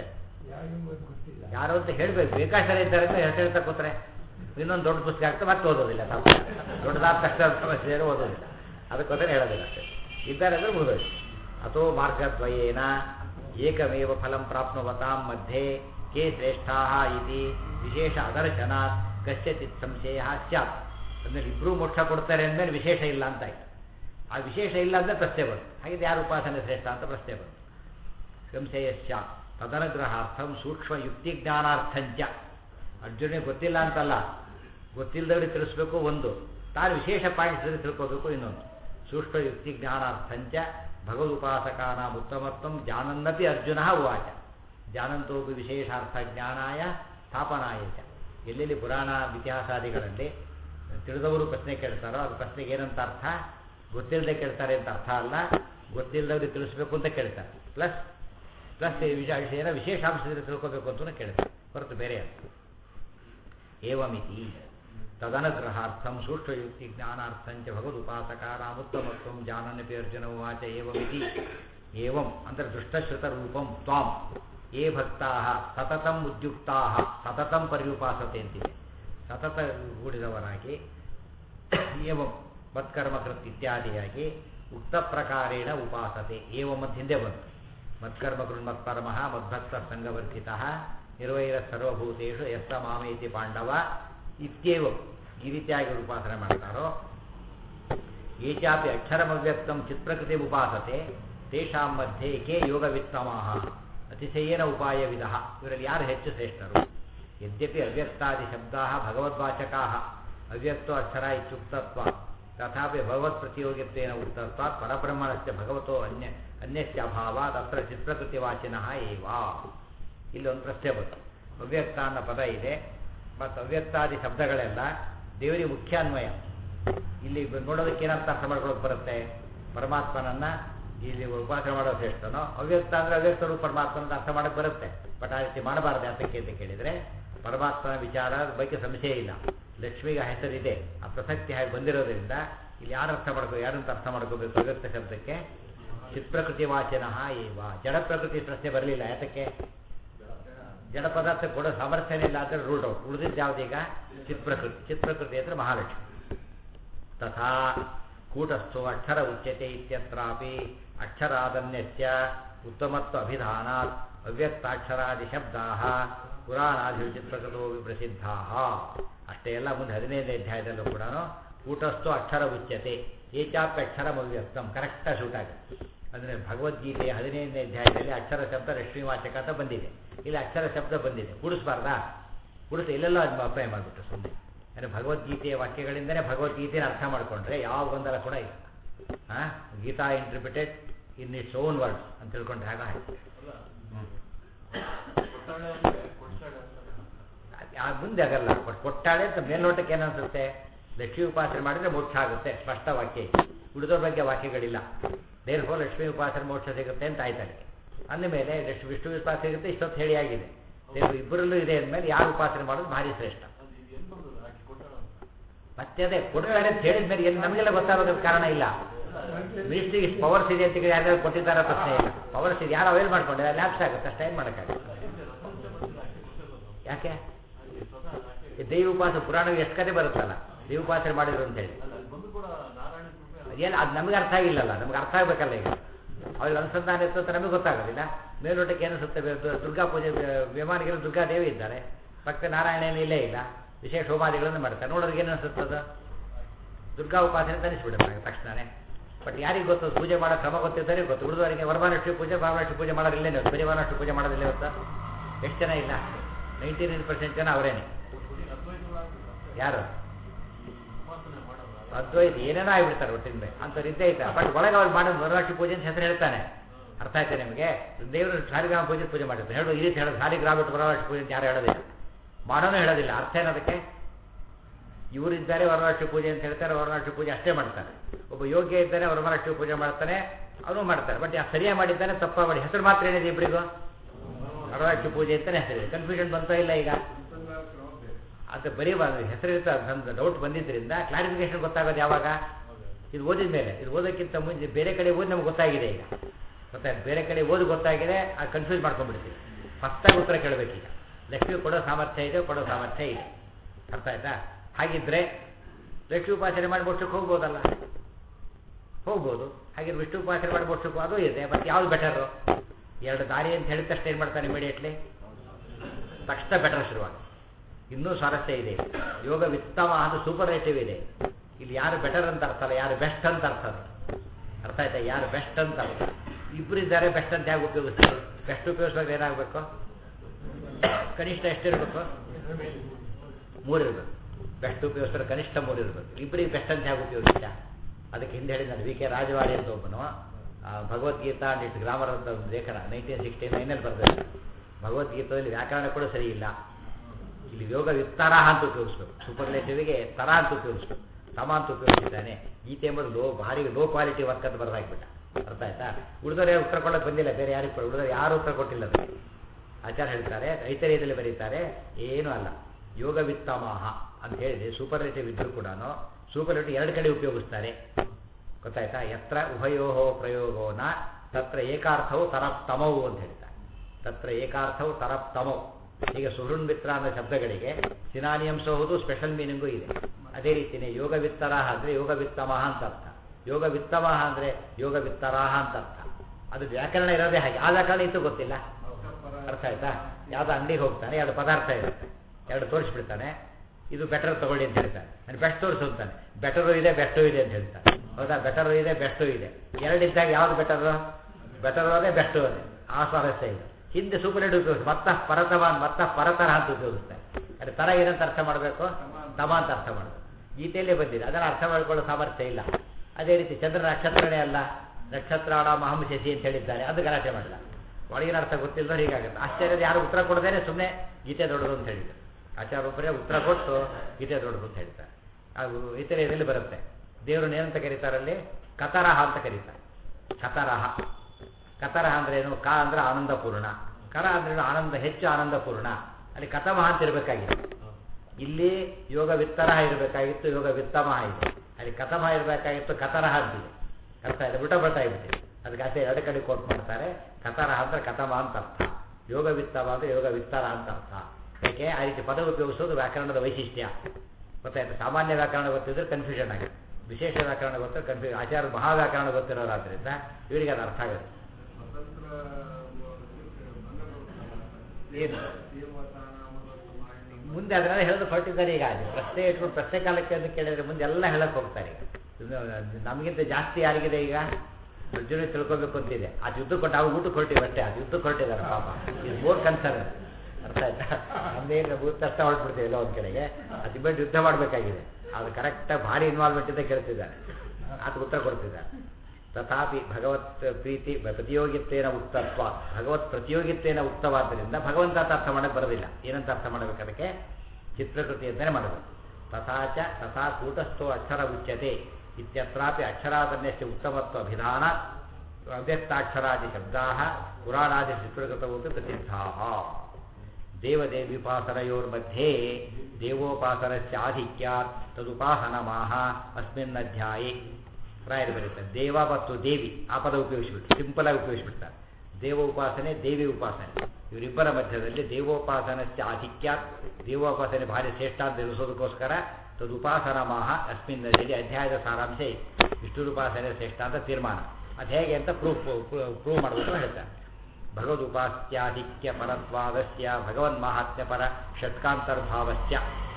A: ಯಾರು ಅಂತ ಹೇಳ್ಬೇಕು ಬೇಕಾದ್ರೆ ಇದ್ದಾರೆ ಅಂತ ಹೆಸರು ಹೇಳ್ತಾ ಕೂತ್ರೆ ಇನ್ನೊಂದು ದೊಡ್ಡ ಪುಸ್ತಕ ಆಗ್ತದೆ ಮತ್ತೆ ಓದೋದಿಲ್ಲ ತಪ್ಪು ದೊಡ್ಡದಾದ ತಕ್ಷಣ ಸಮಸ್ಯೆ ಓದೋದಿಲ್ಲ ಅದಕ್ಕೋಸ್ಕರ ಹೇಳೋದಿಲ್ಲ ಅಷ್ಟೇ ಇದ್ದಾರೆ ಅಂದ್ರೆ ಮುಗಿದೋಯ್ತು ಅಥೋ ಮಾರ್ಗದ್ವಯೇನ ಏಕಮೇವ ಫಲಂ ಪ್ರಾಪ್ನುವತಾಂ ಮಧ್ಯೆ ಕೆ ಶ್ರೇಷ್ಠಾ ಇತಿ ವಿಶೇಷ ಅದರ್ಶನಾತ್ ಕಶ್ಚಿತ್ ಸಂಶಯ ಸ್ಯಾತ್ ಅಂದ್ರೆ ಇಬ್ಬರೂ ಮೋಕ್ಷ ಕೊಡ್ತಾರೆ ಅಂದಮೇಲೆ ವಿಶೇಷ ಇಲ್ಲ ಅಂತ ಆಯ್ತು ಆ ವಿಶೇಷ ಇಲ್ಲ ಅಂದ್ರೆ ಪ್ರಶ್ನೆ ಬಂತು ಹಾಗಿದ್ರೆ ಯಾರು ಉಪಾಸನೆ ಶ್ರೇಷ್ಠ ಅಂತ ಪ್ರಶ್ನೆ ಬಂತು ಸಂಶಯ ಸ್ಯಾತ್ ತದನುಗ್ರಹಾರ್ಥಂ ಸೂಕ್ಷ್ಮ ಯುಕ್ತಿ ಜ್ಞಾನಾರ್ಥಂಚ ಅರ್ಜುನಿಗೆ ಗೊತ್ತಿಲ್ಲ ಅಂತಲ್ಲ ಗೊತ್ತಿಲ್ಲದವ್ರಿಗೆ ತಿಳಿಸ್ಬೇಕು ಒಂದು ತಾನು ವಿಶೇಷ ಪಾಯಿಂಟ್ಸ್ ತಿಳ್ಕೋಬೇಕು ಇನ್ನೊಂದು ಸೂಕ್ಷ್ಮ ಯುಕ್ತಿ ಜ್ಞಾನಾರ್ಥಂಚ ಭಗವದುಪಾಸಕಾನ ಉತ್ತಮತ್ವಂ ಜಾನನ್ನಪಿ ಅರ್ಜುನ ಉವಾಚ ಜಾನಂತೋಪಿ ವಿಶೇಷಾರ್ಥ ಜ್ಞಾನಾಯ ಸ್ಥಾಪನಾಯ ಚ ಎಲ್ಲೆಲ್ಲಿ ಪುರಾಣ ಇತಿಹಾಸಾದಿಗಳಲ್ಲಿ ತಿಳಿದವರು ಪ್ರಶ್ನೆ ಕೇಳ್ತಾರೋ ಅದು ಪ್ರಶ್ನೆಗೆ ಏನಂತ ಅರ್ಥ ಗೊತ್ತಿಲ್ಲದೆ ಕೇಳ್ತಾರೆ ಅಂತ ಅರ್ಥ ಅಲ್ಲ ಗೊತ್ತಿಲ್ಲದವ್ರಿಗೆ ತಿಳಿಸ್ಬೇಕು ಅಂತ ಕೇಳ್ತಾರೆ ಪ್ಲಸ್ ಪ್ಲಸ್ ವಿಷಯ ವಿಶೇಷಾಂಶದಲ್ಲಿ ತಿಳ್ಕೋಬೇಕು ಅಂತಲೂ ಕೇಳ್ತಾರೆ ಹೊರತು ಬೇರೆ ಅರ್ಥ ಏವಮಿತಿ ತದನುಗ್ರಹಾರ್ಥಂ ಸೂಕ್ಷ್ಮಯುಕ್ತಿ ಜ್ಞಾನಾರ್ಥಂಚ ಭಗವದುಪಾಸಕಾರಾಮುತ್ತಮತ್ವಂ ಜಾನನಪಿ ಅರ್ಜುನ ಉವಾಚ ಏವಮಿತಿ ಏವಂ ಅಂದರೆ ದುಷ್ಟಶ್ರುತರೂಪಂ ತ್ವಾಂ ಯೇ ಭಕ್ತಾ ಸತತಂ ಉದ್ಯುಕ್ತಾ ಸತತಂ ಪರ್ಯುಪಾಸತೆ ಅಂತಿದೆ ಸತತ ಹೂಡಿದವರಾಗಿ ಏವಂ ಮತ್ಕರ್ಮಕೃತ್ ಇತ್ಯಾದಿಯಾಗಿ ಉಕ್ತ ಪ್ರಕಾರೇಣ ಉಪಾಸತೆ ಏವಂ ಅಂತ ಹಿಂದೆ ಬಂತು ಮತ್ಕರ್ಮಕೃನ್ ಮತ್ಪರಮಃ ಮದ್ಭಕ್ತ ಸಂಗವರ್ಧಿತ ನಿರ್ವೈರ ಸರ್ವಭೂತೇಷು ಎಸ್ತ ಮಾಮೇತಿ ಪಾಂಡವ ಇತ್ಯೇವ ಈ ರೀತಿಯಾಗಿ ಉಪಾಸನೆ ಮಾಡ್ತಾರೋ ಏಚಾಪಿ ಅಕ್ಷರಮವ್ಯಕ್ತಂ ಚಿತ್ರಕೃತಿ ಉಪಾಸತೆ ತೇಷಾಂ ಮಧ್ಯೆ ಏಕೆ ಯೋಗವಿತ್ತಮಾಹ ಅತಿಶಯೇನ ಉಪಾಯವಿಧ ಇವರಲ್ಲಿ ಯಾರು ಹೆಚ್ಚು ಶ್ರೇಷ್ಠರು ಯದ್ಯಪಿ ಅವ್ಯಕ್ತಾದಿ ಶಬ್ದಾ ಭಗವದ್ವಾಚಕಾ ಅವ್ಯಕ್ತೋ ಅಕ್ಷರ ಇತ್ಯುಕ್ತತ್ವ ತಥಾಪಿ ಭಗವತ್ ಪ್ರತಿಯೋಗಿತ್ವೇನ ಉಕ್ತತ್ವಾತ್ ಪರಬ್ರಹ್ಮಣಸ್ಯ ಭಗವತೋ ಅನ್ಯ ಅನ್ಯಸ್ಯ ಅಭಾವಾತ್ ಅತ್ರ ಚಿತ್ರಕೃತಿವಾಚಿನಃ ಏವ ಇಲ್ಲೊಂದು ಪ್ರಶ್ನೆ ಬಂತು ಅವ್ಯಕ್ತ ಅನ್ನೋ ಪದ ಇದೆ ಮತ್ತು ಅವ್ಯಕ್ತಾದಿ ಶಬ್ದಗಳೆಲ್ಲ ದೇವರಿಗೆ ಮುಖ್ಯ ಅನ್ವಯ ಇಲ್ಲಿ ನೋಡೋದಕ್ಕೆ ಏನಂತ ಅರ್ಥ ಮಾಡ್ಕೊಳ್ಳೋಕೆ ಬರುತ್ತೆ ಪರಮಾತ್ಮನನ್ನ ಇಲ್ಲಿ ಉಪಾಸನೆ ಮಾಡೋ ಶ್ರೇಷ್ಠನೋ ಅವ್ಯಕ್ತ ಅಂದ್ರೆ ಅವ್ಯಕ್ತರು ಪರಮಾತ್ಮನ ಅರ್ಥ ಮಾಡಕ್ಕೆ ಬರುತ್ತೆ ಬಟ್ ಆ ರೀತಿ ಮಾಡಬಾರ್ದು ಯಾತಕ್ಕೆ ಅಂತ ಕೇಳಿದ್ರೆ ಪರಮಾತ್ಮನ ವಿಚಾರ ಬಗ್ಗೆ ಸಂಶಯ ಇಲ್ಲ ಲಕ್ಷ್ಮಿಗೆ ಆ ಹೆಸರಿದೆ ಆ ಪ್ರಸಕ್ತಿ ಹಾಗೆ ಬಂದಿರೋದ್ರಿಂದ ಇಲ್ಲಿ ಯಾರು ಅರ್ಥ ಮಾಡ್ಕೋ ಯಾರಂತ ಅರ್ಥ ಮಾಡ್ಕೋಬೇಕು ಅವ್ಯಕ್ತ ಶಬ್ದಕ್ಕೆ ಚಿತ್ಪ್ರಕೃತಿ ವಾಚನಃ ಏವ ಜಡ ಪ್ರಕೃತಿ ಪ್ರಶ್ನೆ ಬರಲಿಲ್ಲ ಯಾತಕ್ಕೆ ಜಡ ಪದಾರ್ಥ ಕೊಡೋ ಸಾಮರ್ಥ್ಯನೇ ಇಲ್ಲ ಅಂತ ರೂಲ್ಡ್ ಔಟ್ ಉಳಿದಿದ್ದು ಯಾವುದೀಗ ಚಿತ್ಪ್ರಕೃತಿ ಚಿತ್ಪ್ರಕೃತಿ ಅಂದರೆ ಮಹಾಲಕ್ಷ್ಮಿ ತಥಾ ಕೂಟಸ್ಥೋ ಅಕ್ಷರ ಉಚ್ಯತೆ ಇತ್ಯತ್ರಾಪಿ ಅಕ್ಷರಾದನ್ಯಸ್ಯ ಉತ್ತಮತ್ವ ಅಭಿಧಾನಾತ್ ಅವ್ಯಕ್ತಾಕ್ಷರಾದಿ ಶಬ್ದಾ ಪುರಾಣಾದಿ ಚಿತ್ರಕೃತೋ ವಿಪ್ರಸಿದ್ಧಾ ಅಷ್ಟೇ ಎಲ್ಲ ಮುಂದೆ ಹದಿನೈದನೇ ಅಧ್ಯಾಯದಲ್ಲೂ ಕೂಡ ಕೂಟಸ್ಥೋ ಅಕ್ಷರ ಉಚ್ಯತೆ ಏಚಾಪ್ಯಕ್ಷರ ಅವ್ಯಕ್ತಂ ಕರೆಕ್ಟಾಗಿ ಶೂಟ್ ಆಗುತ್ತೆ ಅಂದರೆ ಭಗವದ್ಗೀತೆ ಹದಿನೈದನೇ ಅಧ್ಯಾಯದಲ್ಲಿ ಅಕ್ಷರ ಶಬ್ದ ಲಕ್ಷ್ಮೀವಾಚಕ ಅಂತ ಬಂದಿದೆ ಇಲ್ಲಿ ಅಕ್ಷರ ಶಬ್ದ ಬಂದಿದೆ ಕೂಡಿಸ್ಬಾರ್ದಾ ಕೂಡಿಸಿ ಇಲ್ಲೆಲ್ಲ ಅದು ಅಪ್ಲೈ ಮಾಡಿಬಿಟ್ಟು ಸುಮ್ಮನೆ ಅಂದರೆ ಭಗವದ್ಗೀತೆಯ ವಾಕ್ಯಗಳಿಂದಲೇ ಭಗವದ್ಗೀತೆನ ಅರ್ಥ ಮಾಡಿಕೊಂಡ್ರೆ ಯಾವ ಗೊಂದಲ ಕೂಡ ಇಲ್ಲ ಹಾಂ Gita interpreted in its own words ಅಂತ ತಿಳ್ಕೊಂಡ್ರೆ ಆಗ ಆಯ್ತು ಆ ಮುಂದೆ ಆಗಲ್ಲ ಬಟ್ ಕೊಟ್ಟಾಳೆ ಅಂತ ಮೇಲ್ನೋಟಕ್ಕೆ ಏನನ್ಸುತ್ತೆ ಲಕ್ಷ್ಮೀ ಉಪಾಸನೆ ಮಾಡಿದ್ರೆ ಮೋಕ್ಷ ಆಗುತ್ತೆ ಸ್ಪಷ್ಟ ವಾಕ್ಯ ಇದೆ ಉಳಿದೋರ್ ಬಗ್ಗೆ ವಾಕ್ಯಗಳಿಲ್ಲ ದೇರ್ಫೋ ಲಕ್ಷ್ಮೀ ಉಪಾಸನೆ ಮೋಕ್ಷ ಸಿಗುತ್ತೆ ಅಂತ ಆಯ್ತಾಳೆ ಅಂದಮೇಲೆ ಲಕ್ಷ್ಮಿ ವಿಷ್ಣು ಉಪಾಸನೆ ಸಿಗುತ್ತೆ ಇಷ್ಟೊತ್ತು ಹೇಳಿ ಆಗಿದೆ ದೇವ್ರು ಇಬ್ಬರಲ್ಲೂ ಇದೆ ಅಂದಮೇಲೆ ಯಾರು ಉಪಾಸನೆ ಮಾಡೋದು ಭಾರಿ ಶ್ರೇಷ್ಠ ಮತ್ತೆ ಅದೇ ಕೊಡ್ತಾರೆ ಅಂತ ಹೇಳಿದ ಮೇಲೆ ಎಲ್ಲಿ ನಮಗೆಲ್ಲ ಗೊತ್ತಾಗೋದಕ್ಕೆ ಕಾರಣ ಇಲ್ಲ ಮಿನಿಸ್ಟ್ರಿಗೆ ಪವರ್ಸ್ ಇದೆ ಅಂತ ಯಾರ್ಯಾರು ಕೊಟ್ಟಿದ್ದಾರ ಪ್ರಶ್ನೆ ಇಲ್ಲ ಪವರ್ಸ್ ಇದೆ ಯಾರು ಅವೇಲ್ ಮಾಡ್ಕೊಂಡಿದ್ದಾರೆ ಲ್ಯಾಪ್ಸ್ ಆಗುತ್ತೆ ಅಷ್ಟೇ ಏನು ಮಾಡೋಕ್ಕಾಗುತ್ತೆ ಯಾಕೆ ಈ ದೈವ ಉಪವಾಸ ಪುರಾಣಕ್ಕೆ ಎಷ್ಟು ಕತೆ ಬರುತ್ತಲ್ಲ ದೈವ ಉಪಾಸನೆ ಮಾಡಿದ್ರು ಅಂತ ಹೇಳಿ ಏನು ಅದು ನಮಗೆ ಅರ್ಥ ಆಗಿಲ್ಲಲ್ಲ ನಮ್ಗೆ ಅರ್ಥ ಆಗಬೇಕಲ್ಲ ಈಗ ಅವ್ರಿಗೆ ಅನುಸಂಧಾನ ಇತ್ತು ಅಂತ ನಮಗೆ ಗೊತ್ತಾಗೋದಿಲ್ಲ ಮೇಲ್ನೋಟಕ್ಕೆ ಏನಿಸುತ್ತೆ ದು- ದುರ್ಗಾ ಪೂಜೆ ವಿಮಾನಿಗಳು ದುರ್ಗಾದೇವಿ ಇದ್ದಾರೆ ಪಕ್ಕ ನಾರಾಯಣನ ಇಲ್ಲೇ ಇಲ್ಲ ವಿಶೇಷ ಹೋಮಾದಿಗಳನ್ನು ಮಾಡ್ತಾರೆ ನೋಡೋರಿಗೆ ಏನು ಅನಿಸುತ್ತದ ದುರ್ಗಾ ಉಪಾಸನೆ ಅಂತ ಅನಿಸ್ಬಿಡುತ್ತೆ ತಕ್ಷಣನೇ ಬಟ್ ಯಾರಿಗೆ ಗೊತ್ತು ಪೂಜೆ ಮಾಡೋ ಕ್ರಮ ಗೊತ್ತಿದ್ದಾರೆ ಗೊತ್ತು ಉಳಿದವರಿಗೆ ವರಮಹಾಲಕ್ಷ್ಮಿ ಪೂಜೆ ಭಾವಲಕ್ಷ್ಮಿ ಪೂಜೆ ಮಾಡೋದಿಲ್ಲೇ ನೀವು ಬರೀ ವರಲಕ್ಷ್ಮಿ ಪೂಜೆ ಮಾಡೋದಿಲ್ಲ ಇವತ್ತು ಎಷ್ಟು ಜನ ಇಲ್ಲ ನೈಂಟಿ ನೈನ್ ಪರ್ಸೆಂಟ್ ಜನ ಅವರೇನೆ ಯಾರು ಅದ್ವೈತ ಏನೇನೋ ಆಗಿಬಿಡ್ತಾರೆ ಒಟ್ಟಿನ ಮೇಲೆ ಅಂಥವ್ರು ಇದ್ದೇ ಇದ್ದಾರೆ ಬಟ್ ಒಳಗೆ ಅವ್ರು ಮಾಡೋದು ವರಲಕ್ಷ್ಮಿ ಪೂಜೆ ಅಂತ ಹೆಸರು ಹೇಳ್ತಾನೆ ಅರ್ಥ ಆಯ್ತಾ ನಿಮಗೆ ದೇವರು ಸಾಲಿಗ್ರಾಮ ಪೂಜೆ ಪೂಜೆ ಮಾಡಿರ್ತಾರೆ ಹೇಳೋದು ಈ ರೀತಿ ಹೇಳೋದು ಸಾಲಿಗ್ರಾಮ ಬಿಟ್ಟು ವರಲಕ್ಷ್ಮಿ ಪೂಜೆ ಅಂತ ಯಾರು ಹೇಳೋದಿಲ್ಲ ಮಾಡೋನು ಹೇಳೋದಿಲ್ಲ ಅರ್ಥ ಏನದಕ್ಕೆ ಇವರಿದ್ದಾರೆ ವರಲಕ್ಷ್ಮಿ ಪೂಜೆ ಅಂತ ಹೇಳ್ತಾರೆ ವರಲಕ್ಷ್ಮಿ ಪೂಜೆ ಅಷ್ಟೇ ಮಾಡ್ತಾರೆ ಒಬ್ಬ ಯೋಗ್ಯ ಇದ್ದಾರೆ ವರಮಹಾಲಕ್ಷ್ಮಿ ಪೂಜೆ ಮಾಡ್ತಾನೆ ಅವನು ಮಾಡ್ತಾರೆ ಬಟ್ ಸರಿಯಾಗಿ ಮಾಡಿದ್ದಾನೆ ತಪ್ಪ ಮಾಡಿ ಹೆಸರು ಮಾತ್ರ ಏನಿದೆ ಇಬ್ಬರಿಗೂ ವರಲಕ್ಷ್ಮಿ ಪೂಜೆ ಅಂತಾನೆ ಹೆಸರಿದೆ ಕನ್ಫ್ಯೂಷನ್ ಬಂತೋ ಇಲ್ಲ ಈಗ ಅದು ಬರೀ ಹೆಸರಿರ್ತ ಡೌಟ್ ಬಂದಿದ್ದರಿಂದ ಕ್ಲಾರಿಫಿಕೇಶನ್ ಗೊತ್ತಾಗೋದು ಯಾವಾಗ ಇದು ಓದಿದ ಮೇಲೆ ಇದು ಓದೋಕ್ಕಿಂತ ಮುಂಚೆ ಬೇರೆ ಕಡೆ ಓದಿ ನಮ್ಗೆ ಗೊತ್ತಾಗಿದೆ ಈಗ ಗೊತ್ತಾಯ್ತು ಬೇರೆ ಕಡೆ ಓದಿ ಗೊತ್ತಾಗಿದೆ ಅದು ಕನ್ಫ್ಯೂಸ್ ಮಾಡ್ಕೊಂಡ್ಬಿಡ್ತೀವಿ ಫಸ್ಟಾಗಿ ಉತ್ತರ ಕೇಳಬೇಕೀಗ ಲಕ್ಷ್ಮಿ ಕೊಡೋ ಸಾಮರ್ಥ್ಯ ಇದೆ ಕೊಡೋ ಸಾಮರ್ಥ್ಯ ಇದೆ ಅರ್ಥ ಆಯ್ತಾ ಹಾಗಿದ್ರೆ ಲಕ್ಷ್ಮಿ ಉಪಾಸನೆ ಮಾಡಿ ಮೋಕ್ಷಕ್ಕೆ ಹೋಗ್ಬೋದಲ್ಲ ಹೋಗ್ಬೋದು ಹಾಗೆ ವಿಷ್ಣು ಉಪಾಸನೆ ಮಾಡಿ ಮೋಕ್ಷಕ್ಕೂ ಅದು ಇದೆ ಮತ್ತೆ ಯಾವ್ದು ಬೆಟರು ಎರಡು ದಾರಿ ಅಂತ ಹೇಳಿದ ತಕ್ಷಣ ಏನು ಮಾಡ್ತಾನೆ ಇಮಿಡಿಯೇಟ್ಲಿ ತಕ್ಷಣ ಬೆಟರ್ ಶುರುವಾಗ ಇನ್ನೂ ಸ್ವಾರಸ್ಯ ಇದೆ ಯೋಗ ವಿತ್ತಮ ಅದು ಸೂಪರ್ಲೇಟಿವ್ ಇದೆ ಇಲ್ಲಿ ಯಾರು ಬೆಟರ್ ಅಂತ ಅರ್ಥ ಅಲ್ಲ ಯಾರು ಬೆಸ್ಟ್ ಅಂತ ಅರ್ಥ ಅದು ಅರ್ಥ ಆಯ್ತಾ ಯಾರು ಬೆಸ್ಟ್ ಅಂತ ಅರ್ಥ ಇಬ್ಬರು ಇದ್ದಾರೆ ಬೆಸ್ಟ್ ಅಂತ ಹೇಗೆ ಉಪಯೋಗಿಸ್ತಾರೆ ಬೆಸ್ಟ್ ಉಪಯೋಗಿಸುವಾಗ ಏನಾಗಬೇಕು ಕನಿಷ್ಠ ಎಷ್ಟಿರಬೇಕು ಮೂರು ಇರಬೇಕು ಬೆಸ್ಟ್ ಉಪಯೋಗಿಸಿದ್ರೆ ಕನಿಷ್ಠ ಮೂರು ಇರಬೇಕು ಇಬ್ಬರಿಗೆ ಬೆಸ್ಟ್ ಅಂತ ಹೇಗೆ ಉಪಯೋಗಿಸ ಅದಕ್ಕೆ ಹಿಂದೆ ಹೇಳಿದ್ದಾನೆ ವಿ ಕೆ ರಾಜವಾಡಿ ಅಂತ ಒಬ್ಬನು ಆ, ಭಗವದ್ಗೀತಾ ಅಂಡ್ ಇಟ್ ಗ್ರಾಮರ್ ಅಂತ ಒಂದು ಲೇಖನ ನೈನ್ಟೀನ್ ಸಿಕ್ಸ್ಟಿ ನೈನಲ್ಲಿ ಬರೆದಿದ್ದಾರೆ ಭಗವದ್ಗೀತೆಯಲ್ಲಿ ವ್ಯಾಕರಣ ಕೂಡ ಸರಿ ಇಲ್ಲ ಇಲ್ಲಿ ಯೋಗ ವಿಸ್ತಾರ ಅಂತ ಉಪಯೋಗಿಸ್ಬೇಕು ಸೂಪರ್ಲೇಟಿವ್ಗೆ ತರ ಅಂತ ಉಪಯೋಗಿಸ್ಬೇಕು ಸಮ ಅಂತ ಉಪಯೋಗಿಸಿದ್ದಾನೆ ಗೀತೆ ಎಂಬುದು ಲೋ ಭಾರಿ ಲೋ ಕ್ವಾಲಿಟಿ ವರ್ಕ್ ಅಂತ ಬರೆದಾಕ್ಬಿಟ್ಟ ಅರ್ಥ ಆಯ್ತಾ ಉಳಿದವರೇ ಉತ್ತರ ಕೊಡೋಕೆ ಬಂದಿಲ್ಲ ಬೇರೆ ಯಾರಿಗೆ ಕೊಡ ಉಳಿದವರು ಯಾರು ಉತ್ತರ ಕೊಟ್ಟಿಲ್ಲ ಅದಕ್ಕೆ ಆಚಾರ್ಯ ಹೇಳ್ತಾರೆ ಐತರ್ಯದಲ್ಲಿ ಬರೀತಾರೆ ಏನೂ ಅಲ್ಲ ಯೋಗ ವಿತ್ತಮಾಹ ಅಂತ ಹೇಳಿದ್ರೆ ಸೂಪರ್ಲೇಟಿವ್ ಇದ್ದರೂ ಕೂಡ ಸೂಪರ್ಲೇಟಿವ್ ಎರಡು ಕಡೆ ಉಪಯೋಗಿಸ್ತಾರೆ ಗೊತ್ತಾಯ್ತಾ ಯತ್ರ ಉಭಯೋ ಪ್ರಯೋಗೋನ ತತ್ರ ಏಕಾರ್ಥವು ತರಪ್ತಮವು ಅಂತ ಹೇಳ್ತಾರೆ ತತ್ರ ಏಕಾರ್ಥವು ತರಪ್ತಮವು ಈಗ ಸುಹೃನ್ ಮಿತ್ರ ಅನ್ನೋ ಶಬ್ದಗಳಿಗೆ ಸಿನಾನಿಯಂಸ ಹೌದು ಸ್ಪೆಷಲ್ ಮೀನಿಂಗು ಇದೆ ಅದೇ ರೀತಿಯೇ ಯೋಗ ವಿತ್ತರಾಹ ಅಂದರೆ ಯೋಗ ವಿತ್ತಮಃ ಅಂತ ಅರ್ಥ ಯೋಗ ವಿತ್ತಮಃ ಅಂದರೆ ಯೋಗ ವಿತ್ತರಾಹ ಅಂತ ಅರ್ಥ ಅದು ವ್ಯಾಕರಣ ಇರೋದೇ ಹಾಗೆ ಆ ವ್ಯಾಕರಣ ಇತ್ತು ಗೊತ್ತಿಲ್ಲ ಅರ್ಥ ಆಯ್ತಾ ಯಾವುದೋ ಅಂಗಡಿಗೆ ಹೋಗ್ತಾನೆ ಎರಡು ಪದಾರ್ಥ ಇರುತ್ತೆ ಎರಡು ತೋರಿಸ್ಬಿಡ್ತಾನೆ ಇದು ಬೆಟರ್ ತಗೊಳ್ಳಿ ಅಂತ ಹೇಳ್ತಾನೆ ನಾನು ಬೆಸ್ಟ್ ತೋರಿಸು ಅಂತಾನೆ ಬೆಟರು ಇದೆ ಬೆಸ್ಟು ಇದೆ ಅಂತ ಹೇಳ್ತಾನೆ ಹೌದಾ ಬೆಟರು ಇದೆ ಬೆಸ್ಟು ಇದೆ ಎರಡಿದ್ದಾಗ ಯಾವ್ದು ಬೆಟರು ಬೆಟರು ಅದೇ ಬೆಸ್ಟು ಅದೇ ಆ ಸ್ವಾರಸ್ಯ ಇದೆ ಹಿಂದೆ ಸೂಪರ್ ಹೆಡ್ ಉಪಯೋಗಿಸ್ ಮತ್ತ ಪರತವಾನ್ ಮತ್ತ ಪರತರ ಅಂತ ಉಪಯೋಗಿಸ್ತಾರೆ ಅದು ತರ ಏನಂತ ಅರ್ಥ ಮಾಡಬೇಕು ತಮ ಅಂತ ಅರ್ಥ ಮಾಡಬೇಕು ಗೀತೆಯಲ್ಲೇ ಬಂದಿದೆ ಅದನ್ನು ಅರ್ಥ ಮಾಡ್ಕೊಳ್ಳೋ ಸಾಮರ್ಥ್ಯ ಇಲ್ಲ ಅದೇ ರೀತಿ ಚಂದ್ರ ನಕ್ಷತ್ರನೇ ಅಲ್ಲ ನಕ್ಷತ್ರಾಣ ಮಹಂ ಶಶಿ ಅಂತ ಹೇಳಿದ್ದಾರೆ ಅದು ಗಲಾಟೆ ಮಾಡಿಲ್ಲ ಒಳಗಿನ ಅರ್ಥ ಗೊತ್ತಿಲ್ಲದವ್ರು ಹೀಗಾಗುತ್ತೆ ಆಶ್ಚರ್ಯದ ಯಾರು ಉತ್ತರ ಕೊಡದೇನೆ ಸುಮ್ಮನೆ ಗೀತೆ ದೊಡ್ಡದು ಅಂತ ಹೇಳಿದ್ರು ಆಚಾರ್ಯೊಬ್ಬರೇ ಉತ್ತರ ಕೊಟ್ಟು ಗೀತೆ ದೊಡ್ಡದು ಅಂತ ಹೇಳ್ತಾರೆ ಅದು ಇತರೆಯಲ್ಲಿ ಬರುತ್ತೆ ದೇವರನ್ನ ಏನಂತ ಕರೀತಾರಲ್ಲಿ ಕತರಹ ಅಂತ ಕರೀತಾರೆ ಕತರಹ ಕತರಹ ಅಂದ್ರೆ ಏನು ಕ ಅಂದ್ರೆ ಆನಂದಪೂರ್ಣ ಕರ ಅಂದ್ರೆ ಏನು? ಆನಂದ ಹೆಚ್ಚು ಆನಂದಪೂರ್ಣ ಅಲ್ಲಿ ಕತಮಹ ಅಂತ ಇರಬೇಕಾಗಿದೆ ಇಲ್ಲಿ ಯೋಗ ವಿತ್ತರಹ ಇರಬೇಕಾಗಿತ್ತು ಯೋಗ ವಿತ್ತಮಹ ಇದೆ ಅಲ್ಲಿ ಕತಮಹ ಇರಬೇಕಾಗಿತ್ತು ಕತರಹ ಅಂತಿದೆ ಅರ್ಥ ಇದೆ ಬಿಟ್ಟ ಬರ್ತಾ ಇರ್ತೀವಿ ಅದಕ್ಕೆ ಅಷ್ಟೇ ಎರಡು ಕಡೆ ಕೋಟ್ ಮಾಡ್ತಾರೆ ಕತರ ಅಂದ್ರೆ ಕಥಮ ಅಂತ ಅರ್ಥ ಯೋಗ ವಿತ್ತವ ಅಂದ್ರೆ ಯೋಗ ವಿಸ್ತಾರ ಅಂತ ಅರ್ಥ ಯಾಕೆ ಆ ರೀತಿ ಪದ ಉಪಯೋಗಿಸೋದು ವ್ಯಾಕರಣದ ವೈಶಿಷ್ಟ್ಯ ಗೊತ್ತಾಯ್ತು ಸಾಮಾನ್ಯ ವ್ಯಾಕರಣ ಗೊತ್ತಿದ್ರೆ ಕನ್ಫ್ಯೂಷನ್ ಆಗುತ್ತೆ ವಿಶೇಷ ವ್ಯಾಕರಣ ಗೊತ್ತಿದ್ರೆ ಕನ್ಫ್ಯೂಸ್ ಆಚಾರ ಮಹಾ ವ್ಯಾಕರಣ ಗೊತ್ತಿರೋರಾದ್ರಿಂದ ಇವರಿಗೆ ಅದು ಅರ್ಥ ಆಗುತ್ತೆ
B: ಸ್ವತಂತ್ರ
A: ಏನು
B: ದೇವತಾನಾಮದ
A: ಮುಂದೆ ಅದನ್ನೆಲ್ಲ ಹೇಳೋದು ಹೊರಟಿದ್ದಾರೆ ಈಗ ಅದು ಪ್ರಶ್ನೆ ಇಟ್ಕೊಂಡು ಪ್ರಶ್ನೆ ಕಾಲಕ್ಕೆ ಅಂತ ಕೇಳಿದ್ರೆ ಮುಂದೆ ಎಲ್ಲ ಹೇಳಕ್ ಹೋಗ್ತಾರೆ ಈಗ ಇನ್ನು ನಮಗಿಂತ ಜಾಸ್ತಿ ಯಾರಿಗಿದೆ ಈಗ ಅರ್ಜುನ ತಿಳ್ಕೊಬೇಕು ಅಂತಿದೆ ಅದು ಯುದ್ಧ ಕೊಟ್ಟು ಅವ್ರು ಊಟಕ್ಕೆ ಹೊರಟಿವಿ ಅಷ್ಟೇ ಅದು ಯುದ್ಧ ಕೊಟ್ಟಿದ್ದಾರೆ ಪಾಪ ಇದು ಮೋರ್ ಕನ್ಸರ್ನ್ ಅರ್ಥ ಆಯ್ತಾ ನಮ್ದೇನು ಊಟ ತಕ್ಷಣ ಹೊರಟ್ಬಿಡ್ತೀವಿ ಎಲ್ಲ ಒಂದು ಕಡೆಗೆ ಅದು ಇಬ್ಬರು ಯುದ್ಧ ಮಾಡಬೇಕಾಗಿದೆ ಅದು ಕರೆಕ್ಟಾಗಿ ಭಾರಿ ಇನ್ವಾಲ್ವ್ಮೆಂಟ್ ಇಂದ ಕೇಳ್ತಿದ್ದಾರೆ ಅದು ಉತ್ತರ ಕೊಡ್ತಿದ್ದಾರೆ ತಥಾಪಿ ಭಗವತ್ ಪ್ರೀತಿ ಪ್ರತಿಯೋಗಿತ್ವೇನ ಉಕ್ತತ್ವ ಭಗವತ್ ಪ್ರತಿಯೋಗಿತ್ವೇನ ಉಕ್ತವಾದ್ದರಿಂದ ಭಗವಂತ ಅಂತ ಅರ್ಥ ಮಾಡಕ್ಕೆ ಬರೋದಿಲ್ಲ ಏನಂತ ಅರ್ಥ ಮಾಡಬೇಕು ಅದಕ್ಕೆ ಚಿತ್ರಕೃತಿ ಅಂತಲೇ ಮಾಡಬೇಕು ತಥಾಚ ತಥಾ ಕೂಟಸ್ಥೋ ಅಕ್ಷರ ಉಚ್ಯತೆ ಇತ್ಯತ್ರಾಪಿ ಅಕ್ಷರಾದನ್ಯಸ್ಯ ಉತ್ತಮತ್ವ ಅಭಿಧಾನ ಅವ್ಯಕ್ತಾಕ್ಷರಾದಿ ಶಬ್ದಾ ಪುರಾಣಾದಿ ಚಿತ್ರಕೃತವೂ ಪ್ರಸಿದ್ಧಾ ದೇವದೇವ್ಯುಪಾಸನಯೋರ್मध्ये ದೇವೋಪಾಸನಸ್ಯ ಆಧಿಕ್ಯಾತ್ ತದುಪಾಸನಮಾಹ ಅಸ್ಮಿನ್ ಅಧ್ಯಾಯೇ ರಾಯರು ಬರೀತಾರೆ ದೇವ ಮತ್ತು ದೇವಿ ಆ ಪದ ಉಪಯೋಗಿಸ್ಬಿಟ್ಟು ಸಿಂಪಲ್ ಆಗಿ ಉಪಯೋಗಿಸ್ಬಿಡ್ತಾರೆ ದೇವ ಉಪಾಸನೆ ದೇವಿ ಉಪಾಸನೆ ಇವರಿಬ್ಬರ ಮಧ್ಯದಲ್ಲಿ ದೇವೋಪಾಸನಸ್ಯ ಆಧಿಕ್ಯಾತ್ ದೇವೋಪಾಸನೆ ಭಾರಿ ಶ್ರೇಷ್ಠ ಅಂತ ತಿಳಿಸೋದಕ್ಕೋಸ್ಕರ ತದುಪಾಸನ ಮಾಹ ಅಸ್ಮಿನ್ ನದಿಯಲ್ಲಿ ಅಧ್ಯಾಯದ ಸಾರಾಂಶ ಇದೆ ವಿಷ್ಣುರುಪಾಸನೆ ಶ್ರೇಷ್ಠ ಅಂತ ತೀರ್ಮಾನ ಅದು ಹೇಗೆ ಅಂತ ಪ್ರೂಫ್ ಪ್ರೂವ್ ಮಾಡಬೇಕು ಹೇಳ್ತಾರೆ ಭಗವದುಪಾಸ್ಯಾಧಿಕ್ಯ ಪರತ್ವಾದಸ್ಯ ಭಗವನ್ ಮಹಾತ್ಮ್ಯ ಪರ ಷಟ್ಕಾಂತರ್ಭಾವಸ್ಯ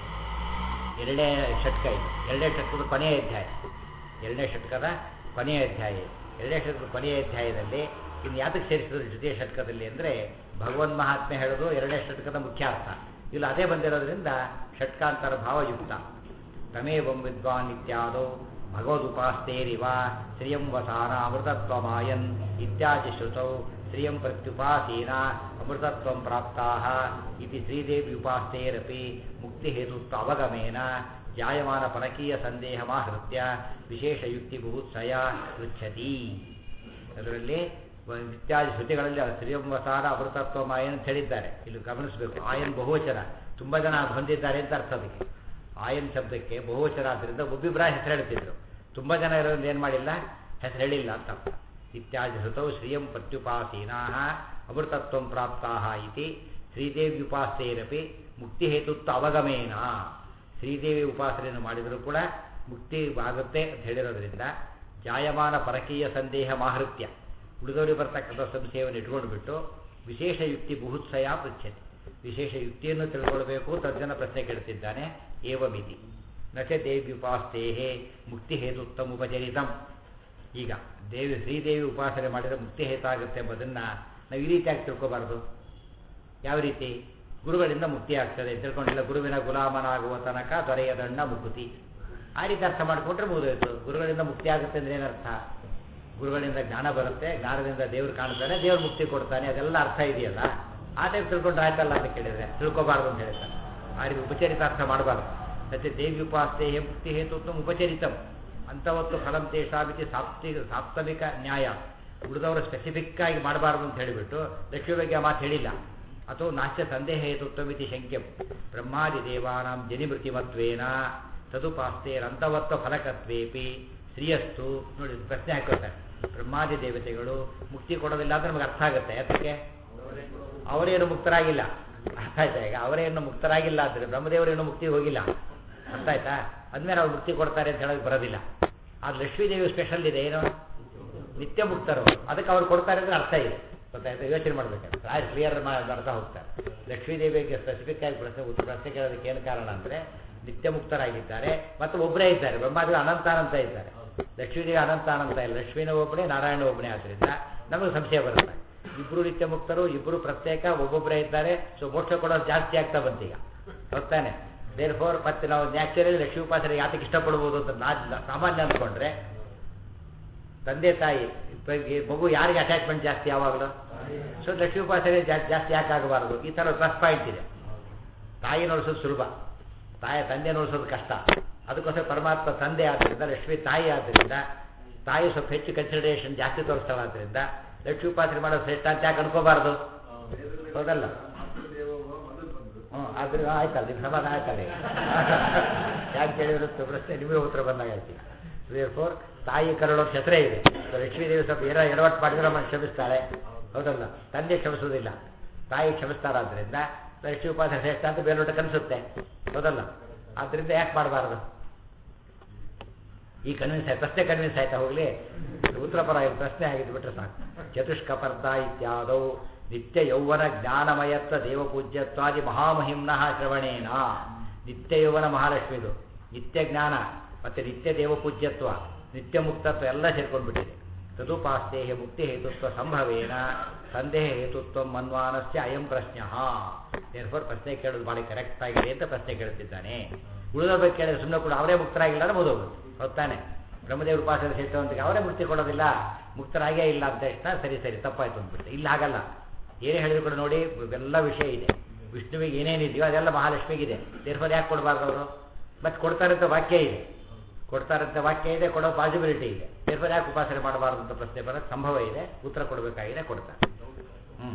A: ಎರಡನೇ ಷಟ್ಕ ಇದು ಎರಡನೇ ಷಟ್ಕದ ಕೊನೆಯ ಅಧ್ಯಾಯ ಎರಡನೇ ಷಟ್ಕದ ಕೊನೆಯ ಅಧ್ಯಾಯ ಇದು. ಎರಡನೇ ಷಟ್ಕದ ಕೊನೆಯ ಅಧ್ಯಾಯದಲ್ಲಿ ಇನ್ನು ಯಾತಕ್ಕೆ ಸೇರಿಸಿದ್ರು ದ್ವಿತೀಯ ಷಟ್ಕದಲ್ಲಿ ಅಂದರೆ ಭಗವನ್ ಮಹಾತ್ಮೆ ಹೇಳೋದು ಎರಡನೇ ಷಟ್ಕದ ಮುಖ್ಯ ಅರ್ಥ ಇಲ್ಲಿ ಅದೇ ಬಂದಿರೋದ್ರಿಂದ ಷಟ್ಕಾಂತರ ಭಾವಯುಕ್ತ ತಮೇವಂ ವಿದ್ವಾನ್ ಇತ್ಯಾದೋ ಭಗವದುಪಾಸ್ತೇರಿವ ಶ್ರಿಯಂ ವಸಾನ ಅಮೃತತ್ವಮಾಯನ್ ಇತ್ಯಾದಿ ಶ್ರುತೌ ಶ್ರಿಯಂ ಪ್ರತ್ಯುಪಾಸೀನ ಅಮೃತತ್ವಂ ಪ್ರಾಪ್ತಾಃ ಇತಿ ಶ್ರೀದೇವ್ಯುಪಾಸ್ತೇರಪಿ ಮುಕ್ತಿಹೇತುತ್ವ ಅವಗಮೇನ ಜಾಯಮಾನ ಪರಕೀಯ ಸಂದೇಹಮಾಹೃತ್ಯ ವಿಶೇಷ ಯುಕ್ತಿ ಬುಭುತ್ಸಯ ಪೃಚ್ಛತಿ ಅದರಲ್ಲಿ ವ- ಇತ್ಯಾದಿ ಶ್ರುತಿಗಳಲ್ಲಿ ಶ್ರೀಯಂವಸಾರ ಅಮೃತತ್ವ ಮಾಯನ್ ಅಂತ ಹೇಳಿದ್ದಾರೆ ಇಲ್ಲಿ ಗಮನಿಸಬೇಕು ಆಯನ್ ಬಹುವಚನ ತುಂಬ ಜನ ಹೊಂದಿದ್ದಾರೆ ಅಂತ ಅರ್ಥ ಅದಕ್ಕೆ ಆಯನ್ ಶಬ್ದಕ್ಕೆ ಬಹುವಚನ ಆದ್ದರಿಂದ ಒಬ್ಬಿಬ್ಬರ ಹೆಸರು ಹೇಳ್ತಿದ್ರು ತುಂಬ ಜನ ಇರೋದ್ರಿಂದ ಏನು ಮಾಡಿಲ್ಲ ಹೆಸರು ಹೇಳಿಲ್ಲ ಅಂತ ಅರ್ಥ ಇತ್ಯಾದಿ ಶ್ರುತೌ ಶ್ರಿಯಂ ಪ್ರತ್ಯುಪಾಸೀನಾ ಅಮೃತತ್ವಂ ಪ್ರಾಪ್ತಾ ಇತಿ ಶ್ರೀದೇವ್ಯುಪಾಸ್ತೇರಪಿ ಮುಕ್ತಿಹೇತುತ್ವ ಅವಗಮೇನ ಶ್ರೀದೇವಿ ಉಪಾಸನೆಯನ್ನು ಮಾಡಿದರೂ ಕೂಡ ಮುಕ್ತಿ ಆಗುತ್ತೆ ಅಂತ ಹೇಳಿರೋದ್ರಿಂದ ಜಾಯಮಾನ ಪರಕೀಯ ಸಂದೇಹ ಮಾಹೃತ್ಯ ಉಳಿದವರಿಗೆ ಬರ್ತಕ್ಕಂಥ ಸಂಶಯವನ್ನು ಇಟ್ಕೊಂಡು ಬಿಟ್ಟು ವಿಶೇಷ ಯುಕ್ತಿ ಬುಹುತ್ಸಯ ಪೃಚ್ಛತೆ ವಿಶೇಷ ಯುಕ್ತಿಯನ್ನು ತಿಳ್ಕೊಳ್ಬೇಕು ತಜ್ಜನ ಪ್ರಶ್ನೆ ಕೇಳ್ತಿದ್ದಾನೆ ಏವಮಿತಿ ನಚ ದೇವ್ಯುಪಾಸ್ತೇಹೇ ಮುಕ್ತಿ ಹೇತುತ್ತಮ ಉಪಚರಿತಂ ಈಗ ದೇವಿ ಶ್ರೀದೇವಿ ಉಪಾಸನೆ ಮಾಡಿದರೆ ಮುಕ್ತಿ ಹೇತಾಗುತ್ತೆ ಎಂಬುದನ್ನು ನಾವು ಈ ರೀತಿಯಾಗಿ ತಿಳ್ಕೊಬಾರ್ದು ಯಾವ ರೀತಿ ಗುರುಗಳಿಂದ ಮುಕ್ತಿ ಆಗ್ತದೆ ತಿಳ್ಕೊಂಡಿಲ್ಲ ಗುರುವಿನ ಗುಲಾಮನಾಗುವ ತನಕ ದೊರೆಯದಣ್ಣ ಮುಕುತಿ ಆ ರೀತಿ ಅರ್ಥ ಮಾಡಿಕೊಂಡ್ರೆ ಮುಗಿದೋಯ್ತು ಗುರುಗಳಿಂದ ಮುಕ್ತಿ ಆಗುತ್ತೆ ಅಂದ್ರೆ ಏನರ್ಥ ಗುರುಗಳಿಂದ ಜ್ಞಾನ ಬರುತ್ತೆ ಜ್ಞಾನದಿಂದ ದೇವ್ರು ಕಾಣ್ತಾನೆ ದೇವ್ರು ಮುಕ್ತಿ ಕೊಡ್ತಾನೆ ಅದೆಲ್ಲ ಅರ್ಥ ಇದೆಯಲ್ಲ ಆ ಟೈಪ್ ತಿಳ್ಕೊಂಡ್ರೆ ಆಯ್ತಲ್ಲ ಅಂತ ಕೇಳಿದ್ರೆ ತಿಳ್ಕೊಬಾರ್ದು ಅಂತ ಹೇಳ್ತಾನೆ ಆ ರೀತಿ ಉಪಚರಿತ ಅರ್ಥ ಮಾಡಬಾರ್ದು ಮತ್ತೆ ದೇವಿ ಉಪಾಸ್ತೆ ಮುಕ್ತಿ ಹೇತುತ್ವ ಉಪಚರಿತಂ ಅಂತವತ್ತು ಫಲಂ ತೇಷಾಮಿತಿ ಸಾಪ್ತಿ ಸಾಪ್ತಮಿಕ ನ್ಯಾಯ ಉಳಿದವರು ಸ್ಪೆಸಿಫಿಕ್ ಆಗಿ ಮಾಡಬಾರ್ದು ಅಂತ ಹೇಳಿಬಿಟ್ಟು ಲಕ್ಷ್ಮಿ ಬಗ್ಗೆ ಆ ಮಾತು ಹೇಳಿಲ್ಲ ಅಥವಾ ನಾಸ್ಯ ಸಂದೇಹ ಹೇತುತ್ವಮಿತಿ ಶಂಕ್ಯಂ ಬ್ರಹ್ಮಾದಿ ದೇವಾನಾಂ ಜನಿಮೃತಿಮತ್ವೇನ ತದುಪಾಸ್ತೇರಂತವತ್ವ ಫಲಕತ್ವೇಪಿ ಶ್ರೀಯಸ್ತು ನೋಡಿ ಪ್ರಶ್ನೆ ಹಾಕೋತಾರೆ ಬ್ರಹ್ಮಾದಿ ದೇವತೆಗಳು ಮುಕ್ತಿ ಕೊಡೋದಿಲ್ಲ ಅಂದ್ರೆ ನಮಗೆ ಅರ್ಥ ಆಗುತ್ತೆ ಯಾತಕ್ಕೆ ಅವರೇನು ಮುಕ್ತರಾಗಿಲ್ಲ ಅರ್ಥ ಆಯ್ತಾ ಈಗ ಅವರೇನು ಮುಕ್ತರಾಗಿಲ್ಲ ಅಂದ್ರೆ ಬ್ರಹ್ಮದೇವರೇನು ಮುಕ್ತಿ ಹೋಗಿಲ್ಲ ಅರ್ಥ ಆಯ್ತಾ ಅಂದ್ಮೇಲೆ ಅವ್ರು ಮುಕ್ತಿ ಕೊಡ್ತಾರೆ ಅಂತ ಹೇಳೋಕೆ ಬರೋದಿಲ್ಲ ಆ ಲಕ್ಷ್ಮೀದೇವಿ ಸ್ಪೆಷಲ್ ಇದೆ ಏನು ನಿತ್ಯ ಮುಕ್ತರು ಅದಕ್ಕೆ ಅವ್ರು ಕೊಡ್ತಾರೆ ಅಂದ್ರೆ ಅರ್ಥ ಇದೆ ಗೊತ್ತಾಯ್ತಾ ಯೋಚನೆ ಮಾಡ್ಬೇಕಾದ್ರೆ ರಾಯ್ ಕ್ಲಿಯರ್ ಮಾಡ್ತಾ ಹೋಗ್ತಾರೆ ಲಕ್ಷ್ಮೀದೇವಿಗೆ ಸ್ಪೆಸಿಫಿಕ್ ಆಗಿ ಪ್ರಶ್ನೆ ಉತ್ತರ ಪ್ರಶ್ನೆ ಕೇಳೋದಕ್ಕೆ ಏನು ಕಾರಣ ಅಂದ್ರೆ ನಿತ್ಯ ಮುಕ್ತರಾಗಿದ್ದಾರೆ ಮತ್ತು ಒಬ್ಬರೇ ಇದ್ದಾರೆ ಬ್ರಹ್ಮಾದೇವಿ ಅನಂತಾನಂತ ಇದ್ದಾರೆ ಲಕ್ಷ್ಮೀದೇವಿ ಅನಂತಾನಂತ ಇಲ್ಲ ಲಕ್ಷ್ಮೀನ ಒಬ್ಬನೇ ನಾರಾಯಣ ಒಬ್ಬನೇ ಆದ್ರಿಂದ ನಮಗೆ ಸಂಶಯ ಬರುತ್ತೆ ಇಬ್ರು ನಿತ್ಯ ಮುಕ್ತರು ಇಬ್ರು ಪ್ರತ್ಯೇಕ ಒಬ್ಬೊಬ್ಬರೇ ಇದ್ದಾರೆ ಸೊ ಮೋಕ್ಷ ಕೊಡೋದು ಜಾಸ್ತಿ ಆಗ್ತಾ ಬಂತೀಗ ಗೊತ್ತಾನೆ ದೇರ್ ಫೋರ್ ಮತ್ತೆ ನಾವು ನ್ಯಾಚುರಲಿ ಲಕ್ಷ್ಮೀ ಉಪಾಸನೆ ಯಾತಕ್ಕೆ ಇಷ್ಟಪಡ್ಬೋದು ಅಂತ ನಾ ಸಾಮಾನ್ಯ ಅಂದ್ಕೊಂಡ್ರೆ ತಂದೆ ತಾಯಿ ಬಗ್ಗೆ ಮಗು ಯಾರಿಗೆ ಅಟ್ಯಾಚ್ಮೆಂಟ್ ಜಾಸ್ತಿ ಯಾವಾಗಲೂ ಸೊ ಲಕ್ಷ್ಮೀ ಉಪಾಸನೆ ಜಾಸ್ತಿ ಜಾಸ್ತಿ ಯಾಕೆ ಆಗಬಾರ್ದು ಈ ಥರ ಪ್ಲಸ್ ಪಾಯಿಂಟ್ ಇದೆ ತಾಯಿ ನೋಡಿಸೋದು ಸುಲಭ ತಾಯಿ ತಂದೆ ನೋಡಿಸೋದು ಕಷ್ಟ ಅದಕ್ಕೋಸ್ಕರ ಪರಮಾತ್ಮ ತಂದೆ ಆದ್ದರಿಂದ ಲಕ್ಷ್ಮಿ ತಾಯಿ ಆದ್ದರಿಂದ ತಾಯಿ ಸ್ವಲ್ಪ ಹೆಚ್ಚು ಕನ್ಸಿಡರೇಷನ್ ಜಾಸ್ತಿ ತೋರಿಸ್ತಾಳೆ ಆದ್ದರಿಂದ ಲಕ್ಷ್ಮೀ ಉಪಾಸನೆ ಮಾಡೋದು ಶ್ರೇಷ್ಠ ಅಂತ ಯಾಕೆ ಅನ್ಕೋಬಾರ್ದು ಹೌದಲ್ಲ
B: ದೇವೋಭವ ಮೊದಲು ಬಂದು
A: ಹ್ಞೂ ಆದ್ರೆ ಆಯ್ತಲ್ಲ ನಿಮ್ಮ ಸಮಾಧಾನ ಆಯ್ತಲ್ಲ ಈಗ. ಯಾಕೆ ಕೇಳಿದ್ರು ಪ್ರಶ್ನೆ ನಿಮಗೆ ಉತ್ತರ ಬಂದಾಗ ಆಯ್ತು ದೇರ್ ಫೋರ್ ತಾಯಿ ಕರುಳು ಅಂತ ಹೆಸರೇ ಇದೆ ಲಕ್ಷ್ಮೀದೇವಿ ಸ್ವಲ್ಪ ಏನೋ ಎಡವಟ್ಟು ಮಾಡಿದ್ರೆ ನಮ್ಮನ್ನು ಕ್ಷಮಿಸ್ತಾಳೆ ಹೌದಲ್ಲ ತಂದೆ ಕ್ಷಮಿಸುವುದಿಲ್ಲ ತಾಯಿ ಕ್ಷಮಿಸ್ತಾರಾದ್ರಿಂದ ಲಕ್ಷ್ಮೀ ಉಪಾಸನೆ ಶ್ರೇಷ್ಠ ಅಂತ ಬೇಲೋಟ ಕನಿಸುತ್ತೆ ಹೌದಲ್ಲ ಆದ್ದರಿಂದ ಯಾಕೆ ಮಾಡಬಾರ್ದು ಈ ಕನ್ವಿನ್ಸ್ ಆಯ್ತು ಪ್ರಶ್ನೆ ಕನ್ವಿನ್ಸ್ ಆಯ್ತಾ ಹೋಗ್ಲಿ ಉತ್ತರ ಪರ ಇದು ಪ್ರಶ್ನೆ ಆಗಿದ್ದು ಬಿಟ್ರೆ ಸಾಕು ಚತುಷ್ಕಪರ್ಧ ಇತ್ಯಾದೌ ನಿತ್ಯ ಯೌವನ ಜ್ಞಾನಮಯತ್ವ ದೇವಪೂಜ್ಯತ್ವಾದಿ ಮಹಾಮಹಿಮ್ನಃ ಶ್ರವಣೇನ ನಿತ್ಯ ಯೌವನ ಮಹಾಲಕ್ಷ್ಮಿದು ನಿತ್ಯ ಜ್ಞಾನ ಮತ್ತೆ ನಿತ್ಯ ದೇವಪೂಜ್ಯತ್ವ ನಿತ್ಯ ಮುಕ್ತತ್ವ ಎಲ್ಲ ಸೇರ್ಕೊಂಡ್ಬಿಟ್ಟಿದೆ ತದುಪಾಸ್ತೆ ಮುಕ್ತಿ ಹೇತುತ್ವ ಸಂಭವೇನ ಸಂದೇಹ ಹೇತುತ್ವ ಮನ್ವಾನಸ್ಯ ಅಯಂ ಪ್ರಶ್ನ ದೇರ್ಫೋರ್ ಪ್ರಶ್ನೆ ಕೇಳೋದು ಭಾಳ ಕರೆಕ್ಟ್ ಆಗಿದೆ ಅಂತ ಪ್ರಶ್ನೆ ಕೇಳುತ್ತಿದ್ದಾನೆ ಉಳಿದ ಬಗ್ಗೆ ಕೇಳಿದ್ರೆ ಸುಮ್ಮನೆ ಕೂಡ ಅವರೇ ಮುಕ್ತರಾಗಿಲ್ಲ ಅಂದ್ರೆ ಓದೋದು ಹೊತ್ತಾನೆ ಬ್ರಹ್ಮದೇವ್ರ ಉಪಾಸನೆ ಸೇರ್ತವಂತಿಗೆ ಅವರೇ ಮುಕ್ತಿ ಕೊಡೋದಿಲ್ಲ ಮುಕ್ತರಾಗೇ ಇಲ್ಲ ಅಂತ ತಕ್ಷಣ ಸರಿ ಸರಿ ತಪ್ಪಾಯ್ತು ಅಂದ್ಬಿಟ್ಟು ಇಲ್ಲ ಹಾಗಲ್ಲ ಏನೇ ಹೇಳಿದ್ರು ಕೂಡ ನೋಡಿ ಇವೆಲ್ಲ ವಿಷಯ ಇದೆ ವಿಷ್ಣುವಿಗೆ ಏನೇನಿದೆಯೋ ಅದೆಲ್ಲ ಮಹಾಲಕ್ಷ್ಮಿಗಿದೆ ದೇರ್ಫೋರ್ ಯಾಕೆ ಕೊಡಬಾರ್ದು ಅವರು ಮತ್ತೆ ಕೊಡ್ತಾರಂತ ವಾಕ್ಯ ಇದೆ ಕೊಡ್ತಾರಂತ ವಾಕ್ಯ ಇದೆ ಕೊಡೋ ಪಾಸಿಬಿಲಿಟಿ ಇದೆ ದೇರ್ಫೋರ್ ಯಾಕೆ ಉಪಾಸನೆ ಮಾಡಬಾರ್ದು ಅಂತ ಪ್ರಶ್ನೆ ಬರೋಕ್ಕೆ ಸಂಭವ ಇದೆ ಉತ್ತರ ಕೊಡಬೇಕಾಗಿದೆ ಕೊಡ್ತಾರೆ ಹ್ಞೂ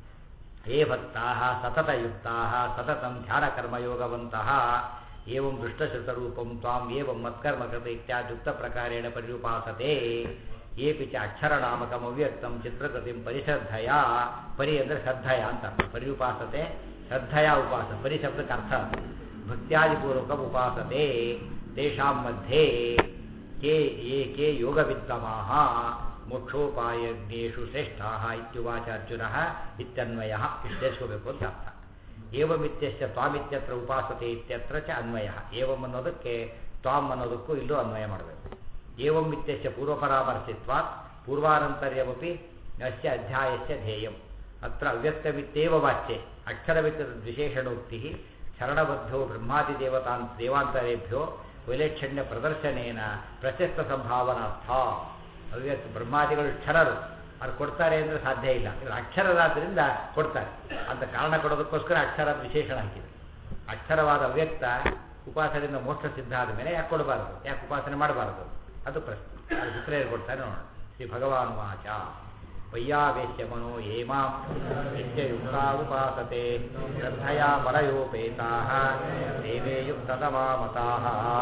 A: ಹೇ ಭಕ್ತಾ ಸತತಯುಕ್ತಾ ಸತತಂ ಧ್ಯಾನಕರ್ಮಯೋಗವಂತಹ ಏವಂ ದೃಷ್ಟಶ್ರುತರೂಪಂ ತ್ವಾಂ ಏವಂ ಮತ್ಕರ್ಮಕೃತ ಇತ್ಯಾದ್ಯುಕ್ತ ಪ್ರಕಾರೇಣ ಪರಿರುಪಾಸತೆ ಏಪಿ ಚ ಅಕ್ಷರನಾಮಕಂ ಅವ್ಯಕ್ತಂ ಚಿತ್ರಕೃತಿಂ ಪರಿಶ್ರದ್ಧಯ ಪರಿ ಅಂದರೆ ಶ್ರದ್ಧಯ ಅಂತ ಪರಿರುಪಾಸತೆ ಶ್ರದ್ಧಯ ಉಪಾಸ ಪರಿ ಶಬ್ದಕ್ಕೆ ಅರ್ಥ ಭಕ್ತ್ಯಾದಿಪೂರ್ವಕ ಉಪಾಸತೆ ತೇಷಾಂ ಮಧ್ಯೆ ಕೆ ಯೇ ಕೆ ಯೋಗವಿತ್ತಮಾಹ ಮೋಕ್ಷೋಪಾಯಜ್ಞೇಷು ಶ್ರೇಷ್ಠಾ ಇತ್ಯುವಾಚ ಅರ್ಜುನ ಇತ್ಯನ್ವಯ ಇಷ್ಟೇಸ್ಕೋಬೇಕು ಅಂತ ಅರ್ಥ ಏವಮಿತ್ಯಸ್ಯ ತ್ವಾಮಿತ್ಯತ್ರ ಉಪಾಸತೆ ಇತ್ಯತ್ರ ಚ ಅನ್ವಯ ಏವಂ ಅನ್ನೋದಕ್ಕೆ ತ್ವಾಮ್ ಅನ್ನೋದಕ್ಕೂ ಇಲ್ಲೂ ಅನ್ವಯ ಮಾಡಬೇಕು ಏವಂ ಇತ್ಯಸ್ಯ ಪೂರ್ವಪರಾಮರ್ಶಿತ್ವಾತ್ ಪೂರ್ವಾನಂತರ್ಯವಪಿ ಅಸ್ಯ ಅಧ್ಯಾಯಸ್ಯ ಧ್ಯೇಯಂ ಅತ್ರ ಅವ್ಯಕ್ತವಿತ್ತೇವ ವಾಚ್ಯೆ ಅಕ್ಷರವಿತ್ತದ ವಿಶೇಷಣೋಕ್ತಿ ಶರಣಬದ್ಧೋ ಬ್ರಹ್ಮಾದಿದೇವತಾನ್ ದೇವಾಂತರೇಭ್ಯೋ ವೈಲಕ್ಷಣ್ಯ ಪ್ರದರ್ಶನೇನ ಪ್ರಶಸ್ತ ಸಂಭಾವನಾರ್ಥ ಅವ್ಯಕ್ತ ಬ್ರಹ್ಮಾದಿಗಳು ಕ್ಷರರು ಅವ್ರು ಕೊಡ್ತಾರೆ ಅಂದರೆ ಸಾಧ್ಯ ಇಲ್ಲ ಇವ್ರು ಅಕ್ಷರರಾದ್ರಿಂದ ಕೊಡ್ತಾರೆ ಅಂತ ಕಾರಣ ಕೊಡೋದಕ್ಕೋಸ್ಕರ ಅಕ್ಷರ ವಿಶೇಷಣ ಹಾಕಿದೆ ಅಕ್ಷರವಾದ ಅವ್ಯಕ್ತ ಉಪಾಸನೆಯಿಂದ ಮೋಕ್ಷ ಸಿದ್ಧ ಆದ ಮೇಲೆ ಯಾಕೆ ಕೊಡಬಾರದು ಯಾಕೆ ಉಪಾಸನೆ ಮಾಡಬಾರದು ಅದು ಪ್ರಶ್ನೆ ಅದು ಉತ್ತರ ಕೊಡ್ತಾನೆ ನೋಡೋಣ ಶ್ರೀ ಭಗವಾನ್ ವಾಚ ವಯ್ಯಾವೇಶ್ಯ ಮನೋ ಹೇಮಾಂ ನಿತ್ಯಯುಕ್ತಾ ಉಪಾಸತೆ ಶ್ರದ್ಧಯಾ ಪರಯೋಪೇತಾ ದೇವೇಯುಕ್ತತಮಾ ಮತಾಃ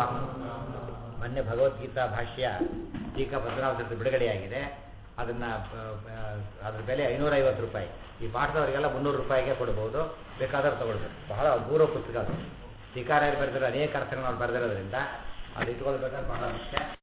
A: ಮೊನ್ನೆ ಭಗವದ್ಗೀತಾ ಭಾಷ್ಯ ಟೀಕಾ ಭದ್ರಾವತಿ ಬಿಡುಗಡೆಯಾಗಿದೆ ಅದನ್ನು ಅದ್ರ ಬೆಲೆ ಐನೂರೈವತ್ತು ರೂಪಾಯಿ ಈ ಪಾಠದವರಿಗೆಲ್ಲ ಮುನ್ನೂರು ರೂಪಾಯಿಗೆ ಕೊಡ್ಬೋದು ಬೇಕಾದ್ರೆ ತಗೊಳ್ಬೇಕು ಬಹಳ ಅಪೂರ್ವ ಪುಸ್ತಕ ಅದು ಟೀಕಾರಾಯರು ಬರೆದಿರೋ ಅನೇಕ ಅರ್ಥಗಳನ್ನು ಬರೆದಿರೋದ್ರಿಂದ ಅದು ಇಟ್ಕೊಳ್ಬೇಕಾದ್ರೆ ಬಹಳ ಮುಖ್ಯ